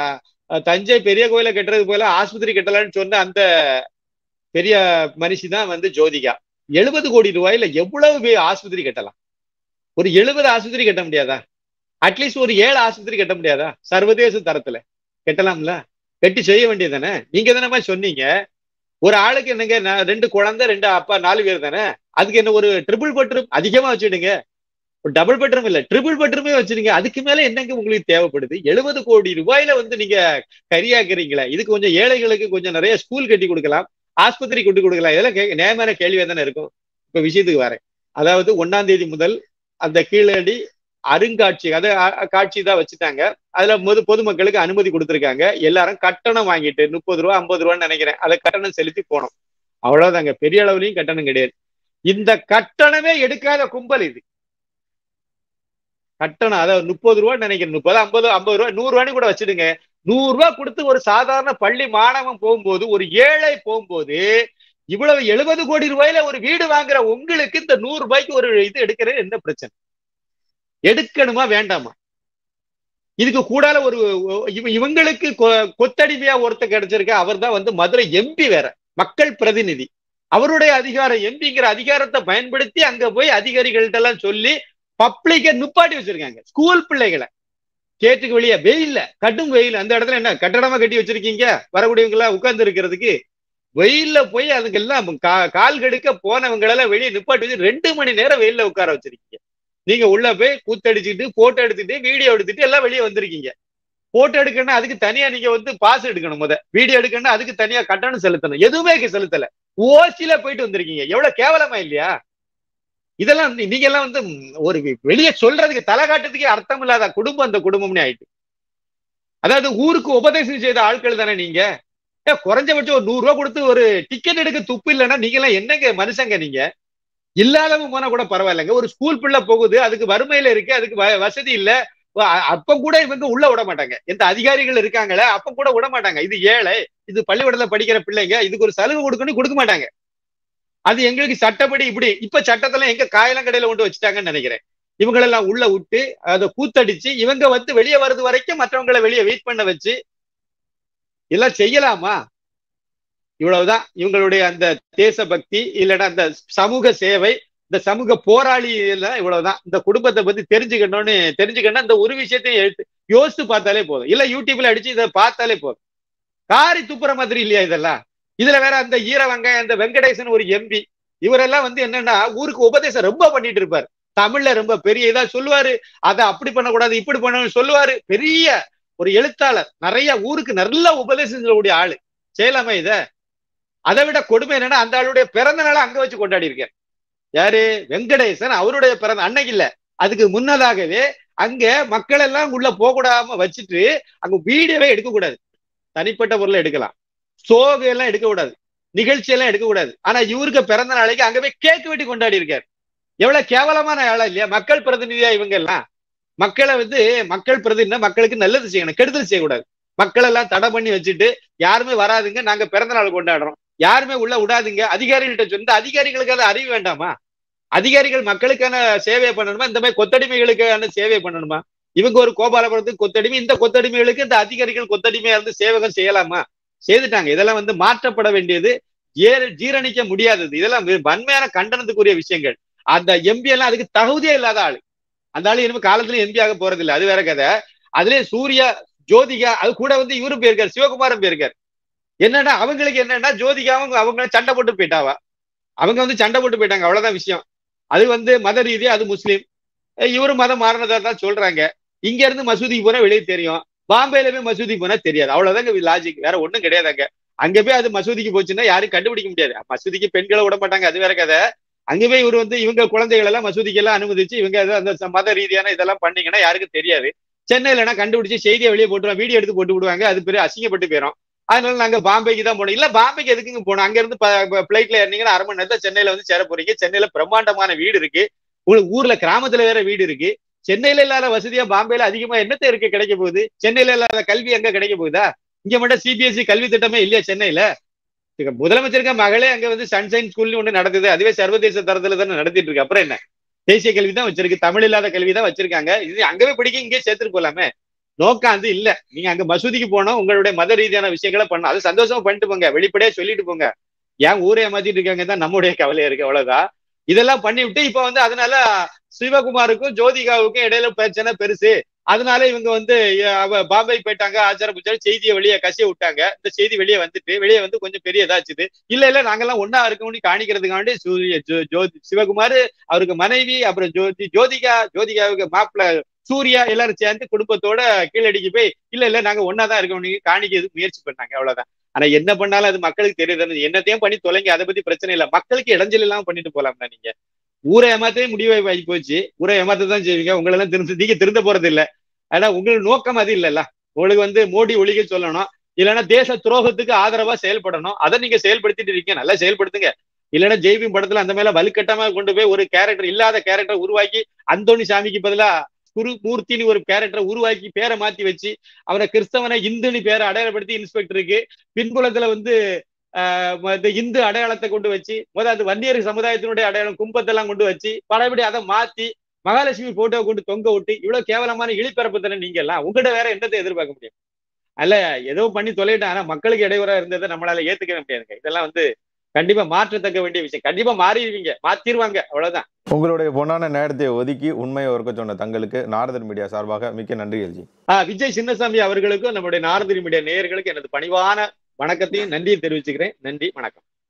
தஞ்சை பெரிய கோயில கட்டுறது போல ஆஸ்பத்திரி கட்டலாம்னு சொன்ன அந்த பெரிய மனுஷி தான் வந்து ஜோதிகா எழுபது கோடி ரூபாயில எவ்வளவு ஆஸ்பத்திரி கட்டலாம் ஒரு எழுபது ஆஸ்பத்திரி கட்ட முடியாதா அட்லீஸ்ட் ஒரு ஏழு ஆஸ்பத்திரி கட்ட முடியாதா சர்வதேச தரத்துல கட்டலாம்ல கட்டி செய்ய வேண்டியது தானே நீங்க தானே சொன்னீங்க ஒரு ஆளுக்கு என்னங்க ரெண்டு குழந்தை ரெண்டு அப்பா நாலு பேர் தானே அதுக்கு என்ன ஒரு ட்ரிபிள் பெட்ரூம் அதிகமா வச்சுடுங்க ஒரு டபுள் பெட்ரூம் இல்ல ட்ரிபிள் பெட்ரூமே வச்சிருங்க அதுக்கு மேல என்னங்க உங்களுக்கு தேவைப்படுது எழுபது கோடி ரூபாயில வந்து நீங்க கரியாக்குறீங்களா இதுக்கு கொஞ்சம் ஏழைகளுக்கு கொஞ்சம் நிறைய ஸ்கூல் கட்டி கொடுக்கலாம் ஆஸ்பத்திரி கொண்டு கொடுக்கலாம் இதெல்லாம் கே நேரமான கேள்வியா தானே இருக்கும் இப்ப விஷயத்துக்கு வரேன் அதாவது ஒன்னாம் தேதி முதல் அந்த கீழடி அருங்காட்சி அதை காட்சி தான் வச்சுட்டாங்க அதுல பொது பொதுமக்களுக்கு அனுமதி கொடுத்துருக்காங்க எல்லாரும் கட்டணம் வாங்கிட்டு முப்பது ரூபா ஐம்பது ரூபான்னு நினைக்கிறேன் அதை கட்டணம் செலுத்தி போனோம் அவ்வளவுதாங்க பெரிய அளவுலயும் கட்டணம் கிடையாது இந்த கட்டணமே எடுக்காத கும்பல் இது கட்டணம் அதாவது முப்பது ரூபான்னு நினைக்கிறேன் முப்பது ஐம்பது ஐம்பது ரூபா நூறு ரூபான்னு கூட வச்சிடுங்க நூறு ரூபாய் கொடுத்து ஒரு சாதாரண பள்ளி மாணவன் போகும்போது ஒரு ஏழை போகும்போது இவ்வளவு எழுபது கோடி ரூபாயில ஒரு வீடு வாங்குற உங்களுக்கு இந்த நூறு ரூபாய்க்கு ஒரு இது எடுக்கிறது என்ன பிரச்சனை எடுக்கணுமா வேண்டாமா இதுக்கு கூடால ஒரு இவங்களுக்கு கொத்தடிமையா ஒருத்த கிடைச்சிருக்க அவர் தான் வந்து மதுரை எம்பி வேற மக்கள் பிரதிநிதி அவருடைய அதிகாரம் எம்பிங்கிற அதிகாரத்தை பயன்படுத்தி அங்க போய் அதிகாரிகள்ட்ட எல்லாம் சொல்லி பப்ளிக்க நுப்பாட்டி வச்சிருக்காங்க ஸ்கூல் பிள்ளைகளை கேட்டுக்கு வெளியே வெயில்ல கடும் வெயில் அந்த இடத்துல என்ன கட்டடமா கட்டி வச்சிருக்கீங்க வரக்கூடியவங்களா உட்கார்ந்து இருக்கிறதுக்கு வெயில்ல போய் அதுக்கெல்லாம் கால் கெடுக்க போனவங்க எல்லாம் வெளியே நிப்பாட்டி வச்சு ரெண்டு மணி நேரம் வெயில்ல உட்கார வச்சிருக்கீங்க நீங்க உள்ள போய் கூத்தடிச்சுட்டு போட்டோ எடுத்துட்டு வீடியோ எடுத்துட்டு எல்லாம் வெளியே வந்திருக்கீங்க போட்டோ எடுக்கணும்னா அதுக்கு தனியா நீங்க வந்து பாஸ் எடுக்கணும் முத வீடியோ எடுக்கணும்னா அதுக்கு தனியா கட்டணம் செலுத்தணும் எதுவுமே செலுத்தல ஓசில போயிட்டு வந்திருக்கீங்க எவ்வளவு கேவலமா இல்லையா இதெல்லாம் நீங்க எல்லாம் வந்து ஒரு வெளியே சொல்றதுக்கு தலை காட்டுறதுக்கே அர்த்தம் இல்லாத குடும்பம் அந்த குடும்பம்னே ஆயிட்டு அதாவது ஊருக்கு உபதேசம் செய்த ஆட்கள் தானே நீங்க குறைஞ்சபட்சம் ஒரு நூறு ரூபாய் கொடுத்து ஒரு டிக்கெட் எடுக்க துப்பு இல்லைன்னா நீங்க எல்லாம் என்னங்க மனுஷங்க நீங்க இல்லாதவங்க போனா கூட பரவாயில்லைங்க ஒரு ஸ்கூல் பிள்ளை போகுது அதுக்கு வறுமையில இருக்கு அதுக்கு வசதி இல்ல அப்ப கூட இவங்க உள்ள விட மாட்டாங்க எந்த அதிகாரிகள் இருக்காங்களே அப்ப கூட விட மாட்டாங்க இது ஏழை இது பள்ளிக்கூடத்துல படிக்கிற பிள்ளைங்க இதுக்கு ஒரு சலுகை கொடுக்கணும் கொடுக்க மாட்டாங்க அது எங்களுக்கு சட்டப்படி இப்படி இப்ப சட்டத்துல எங்க காயலங்கடையில கொண்டு வச்சுட்டாங்கன்னு நினைக்கிறேன் இவங்களெல்லாம் உள்ள விட்டு அதை கூத்தடிச்சு இவங்க வந்து வெளியே வர்றது வரைக்கும் மற்றவங்களை வெளியே வெயிட் பண்ண வச்சு எல்லாம் செய்யலாமா இவ்வளவுதான் இவங்களுடைய அந்த தேசபக்தி இல்லைன்னா அந்த சமூக சேவை இந்த சமூக போராளி எல்லாம் இவ்வளவுதான் இந்த குடும்பத்தை பத்தி தெரிஞ்சுக்கணும்னு தெரிஞ்சுக்கணும் இந்த ஒரு விஷயத்தையும் எடுத்து யோசித்து பார்த்தாலே போதும் இல்ல யூடியூப்ல அடிச்சு இதை பார்த்தாலே போதும் காரி துப்புற மாதிரி இல்லையா இதெல்லாம் இதுல வேற அந்த ஈர வெங்காயம் அந்த வெங்கடேசன் ஒரு எம்பி இவரெல்லாம் வந்து என்னன்னா ஊருக்கு உபதேசம் ரொம்ப பண்ணிட்டு இருப்பாரு தமிழ்ல ரொம்ப பெரிய இதா சொல்லுவாரு அதை அப்படி பண்ணக்கூடாது இப்படி பண்ணணும்னு சொல்லுவாரு பெரிய ஒரு எழுத்தாளர் நிறைய ஊருக்கு நல்ல உபதேசம் சொல்லக்கூடிய ஆளு செய்யலாமா இத அதை விட கொடுமை என்னன்னா அந்த ஆளுடைய பிறந்த நாளை அங்க வச்சு கொண்டாடி இருக்கார் யாரு வெங்கடேசன் அவருடைய பிறந்த அன்னைக்கு இல்ல அதுக்கு முன்னதாகவே அங்க மக்கள் எல்லாம் உள்ள போகக்கூடாம வச்சுட்டு அங்க வீடியோவே எடுக்க கூடாது தனிப்பட்ட பொருளை எடுக்கலாம் சோகு எல்லாம் எடுக்க கூடாது நிகழ்ச்சி எல்லாம் எடுக்க கூடாது ஆனா இவருக்கு பிறந்த நாளைக்கு அங்க போய் கேக் வெட்டி கொண்டாடி இருக்காரு எவ்வளவு கேவலமான ஆளா இல்லையா மக்கள் பிரதிநிதியா இவங்க எல்லாம் மக்களை வந்து மக்கள் பிரதிநிதி மக்களுக்கு நல்லது செய்யணும் கெடுதல் செய்யக்கூடாது மக்கள் எல்லாம் தடை பண்ணி வச்சுட்டு யாருமே வராதுங்க நாங்க பிறந்த நாள் கொண்டாடுறோம் யாருமே உள்ள விடாதீங்க அதிகாரிகள்கிட்ட சொன்ன அதிகாரிகளுக்கு அது அறிவு வேண்டாமா அதிகாரிகள் மக்களுக்கான சேவையை பண்ணணுமா இந்த மாதிரி கொத்தடிமைகளுக்கான சேவை பண்ணணுமா இவங்க ஒரு கோபாலபுரத்துக்கு கொத்தடிமை இந்த கொத்தடிமைகளுக்கு இந்த அதிகாரிகள் கொத்தடிமையா இருந்து சேவகம் செய்யலாமா செய்துட்டாங்க இதெல்லாம் வந்து மாற்றப்பட வேண்டியது ஏ ஜீரணிக்க முடியாதது இதெல்லாம் வன்மையான கண்டனத்துக்குரிய விஷயங்கள் அந்த எம்பி எல்லாம் அதுக்கு தகுதியே இல்லாத ஆளு அந்த ஆளு இனிமே காலத்துல எம்பி ஆக போறது இல்லை அது வேற கதை அதுலயே சூர்யா ஜோதிகா அது கூட வந்து இவரும் போயிருக்காரு சிவகுமாரும் போயிருக்காரு என்னன்னா அவங்களுக்கு என்னன்னா ஜோதிகாவும் அவங்க சண்டை போட்டு போயிட்டாவா அவங்க வந்து சண்டை போட்டு போயிட்டாங்க அவ்வளவுதான் விஷயம் அது வந்து மத ரீதியா அது முஸ்லீம் இவரும் மதம் மாறினதா தான் சொல்றாங்க இங்க இருந்து மசூதிக்கு போனா வெளியே தெரியும் பாம்பேல போய் மசூதிக்கு போனா தெரியாது அவ்வளவுதாங்க லாஜிக் வேற ஒண்ணும் கிடையாதாங்க அங்க போய் அது மசூதிக்கு போச்சுன்னா யாரும் கண்டுபிடிக்க முடியாது மசூதிக்கு பெண்களை விட மாட்டாங்க அது வேற கதை அங்க போய் இவர் வந்து இவங்க குழந்தைகள் எல்லாம் மசூதிக்கு எல்லாம் அனுமதிச்சு இவங்க அந்த மத ரீதியான இதெல்லாம் பண்ணீங்கன்னா யாருக்கும் தெரியாது சென்னையிலனா கண்டுபிடிச்சு செய்தியை வெளியே போட்டுருவாங்க வீடியோ எடுத்து போட்டு விடுவாங்க அது பெரிய அசிங்கப்பட்டு போயிடும் அதனால நாங்க பாம்பேக்கு தான் போனோம் இல்ல பாம்பேக்கு எதுக்குங்க போனோம் அங்க இருந்து பிளைட்ல ஏறினீங்கன்னா அரை மணி நேரத்துல சென்னையில வந்து சேர போறீங்க சென்னையில பிரம்மாண்டமான வீடு இருக்கு உங்களுக்கு ஊர்ல கிராமத்துல வேற வீடு இருக்கு சென்னையில இல்லாத வசதியா பாம்பேல அதிகமா என்னத்த இருக்கு கிடைக்க போகுது சென்னையில இல்லாத கல்வி எங்க கிடைக்க போகுதா இங்க மட்டும் சிபிஎஸ்சி கல்வி திட்டமே இல்லையா சென்னையில முதலமைச்சருக்கு மகளே அங்க வந்து சன்சைன் ஸ்கூல்னு ஒண்ணு நடக்குது அதுவே சர்வதேச தரத்துல தானே நடத்திட்டு இருக்கு அப்புறம் என்ன தேசிய கல்வி தான் வச்சிருக்கு தமிழ் இல்லாத கல்வி தான் வச்சிருக்காங்க இது அங்கவே படிக்க இங்கே சேர்த்துட்டு போலாமே நோக்கம் அது இல்ல நீங்க அங்க மசூதிக்கு போனோம் உங்களுடைய மத ரீதியான விஷயங்களை பண்ணணும் அது சந்தோஷமா பண்ணிட்டு போங்க வெளிப்படையா சொல்லிட்டு போங்க ஏன் ஊரே ஏமாத்திட்டு இருக்காங்க தான் நம்முடைய கவலையா இருக்கு அவ்வளவுதான் இதெல்லாம் பண்ணி விட்டு இப்ப வந்து அதனால சிவகுமாருக்கும் ஜோதிகாவுக்கும் இடையில பிரச்சனை பெருசு அதனால இவங்க வந்து பாம்பே போயிட்டாங்க ஆச்சார பூச்சார செய்தியை வெளியே கசிய விட்டாங்க இந்த செய்தி வெளியே வந்துட்டு வெளியே வந்து கொஞ்சம் பெரிய இதாச்சுது இல்ல இல்ல நாங்கெல்லாம் ஒன்னா இருக்கோம்னு காணிக்கிறதுக்காண்டி சூரிய ஜோதி சிவகுமார் அவருக்கு மனைவி அப்புறம் ஜோதி ஜோதிகா ஜோதிகாவுக்கு மாப்பிள்ள சூர்யா எல்லாரும் சேர்ந்து குடும்பத்தோட கீழடிக்கு போய் இல்ல இல்ல நாங்க ஒன்னாதான் இருக்கோம் காணிக்கிறதுக்கு முயற்சி பண்ணாங்க அவ்வளவுதான் ஆனா என்ன பண்ணாலும் அது மக்களுக்கு தெரியுது என்னத்தையும் பண்ணி தொலைங்க அதை பத்தி பிரச்சனை இல்லை மக்களுக்கு இடைஞ்சல் இல்லாம பண்ணிட்டு போலாம்னா நீங்க ஊரை ஏமாத்தே முடிவாகி போச்சு ஊரை ஏமாத்த தான் செய்வீங்க உங்களை எல்லாம் திருந்த நீங்க திருந்த போறது இல்ல ஆனா உங்களுக்கு நோக்கம் அது இல்லல்ல உங்களுக்கு வந்து மோடி ஒழிக்க சொல்லணும் இல்லைன்னா தேச துரோகத்துக்கு ஆதரவா செயல்படணும் அதை நீங்க செயல்படுத்திட்டு இருக்கீங்க நல்லா செயல்படுத்துங்க இல்லைன்னா ஜெய்பீம் படத்துல அந்த மேல வலுக்கட்டமா கொண்டு போய் ஒரு கேரக்டர் இல்லாத கேரக்டர் உருவாக்கி அந்தோணி சாமிக்கு பதிலா குரு மூர்த்தின்னு ஒரு கேரக்டரை உருவாக்கி பேரை மாத்தி வச்சு அவரை கிறிஸ்தவனை இந்துன்னு பேரை அடையாளப்படுத்தி இன்ஸ்பெக்டருக்கு பின்புலத்துல வந்து இந்த இந்து அடையாளத்தை கொண்டு வச்சு முதல் அந்த வன்னியர் சமுதாயத்தினுடைய அடையாளம் கும்பத்தெல்லாம் கொண்டு வச்சு பலபடி அதை மாத்தி மகாலட்சுமி போட்டோ கொண்டு தொங்க விட்டு இவ்வளவு கேவலமான இழிப்பரப்பு தானே நீங்க எல்லாம் உங்ககிட்ட வேற என்னத்தை எதிர்பார்க்க முடியும் அல்ல ஏதோ பண்ணி தொலைட்டா ஆனா மக்களுக்கு இடையூறா இருந்ததை நம்மளால ஏத்துக்க முடியாதுங்க இதெல்லாம் வந்து கண்டிப்பா மாற்றத்தக்க வேண்டிய விஷயம் கண்டிப்பா மாறிடுவீங்க மாத்திருவாங்க அவ்வளவுதான் உங்களுடைய பொன்னான நேரத்தை ஒதுக்கி உண்மையை ஒர்க்க சொன்ன தங்களுக்கு நாரதர் மீடியா சார்பாக மிக்க நன்றி எல்ஜி ஆஹ் விஜய் சின்னசாமி அவர்களுக்கும் நம்முடைய நாரதரி மீடியா நேயர்களுக்கு எனது பணிவான வணக்கத்தையும் நன்றியை தெரிவிச்சுக்கிறேன் நன்றி வணக்கம்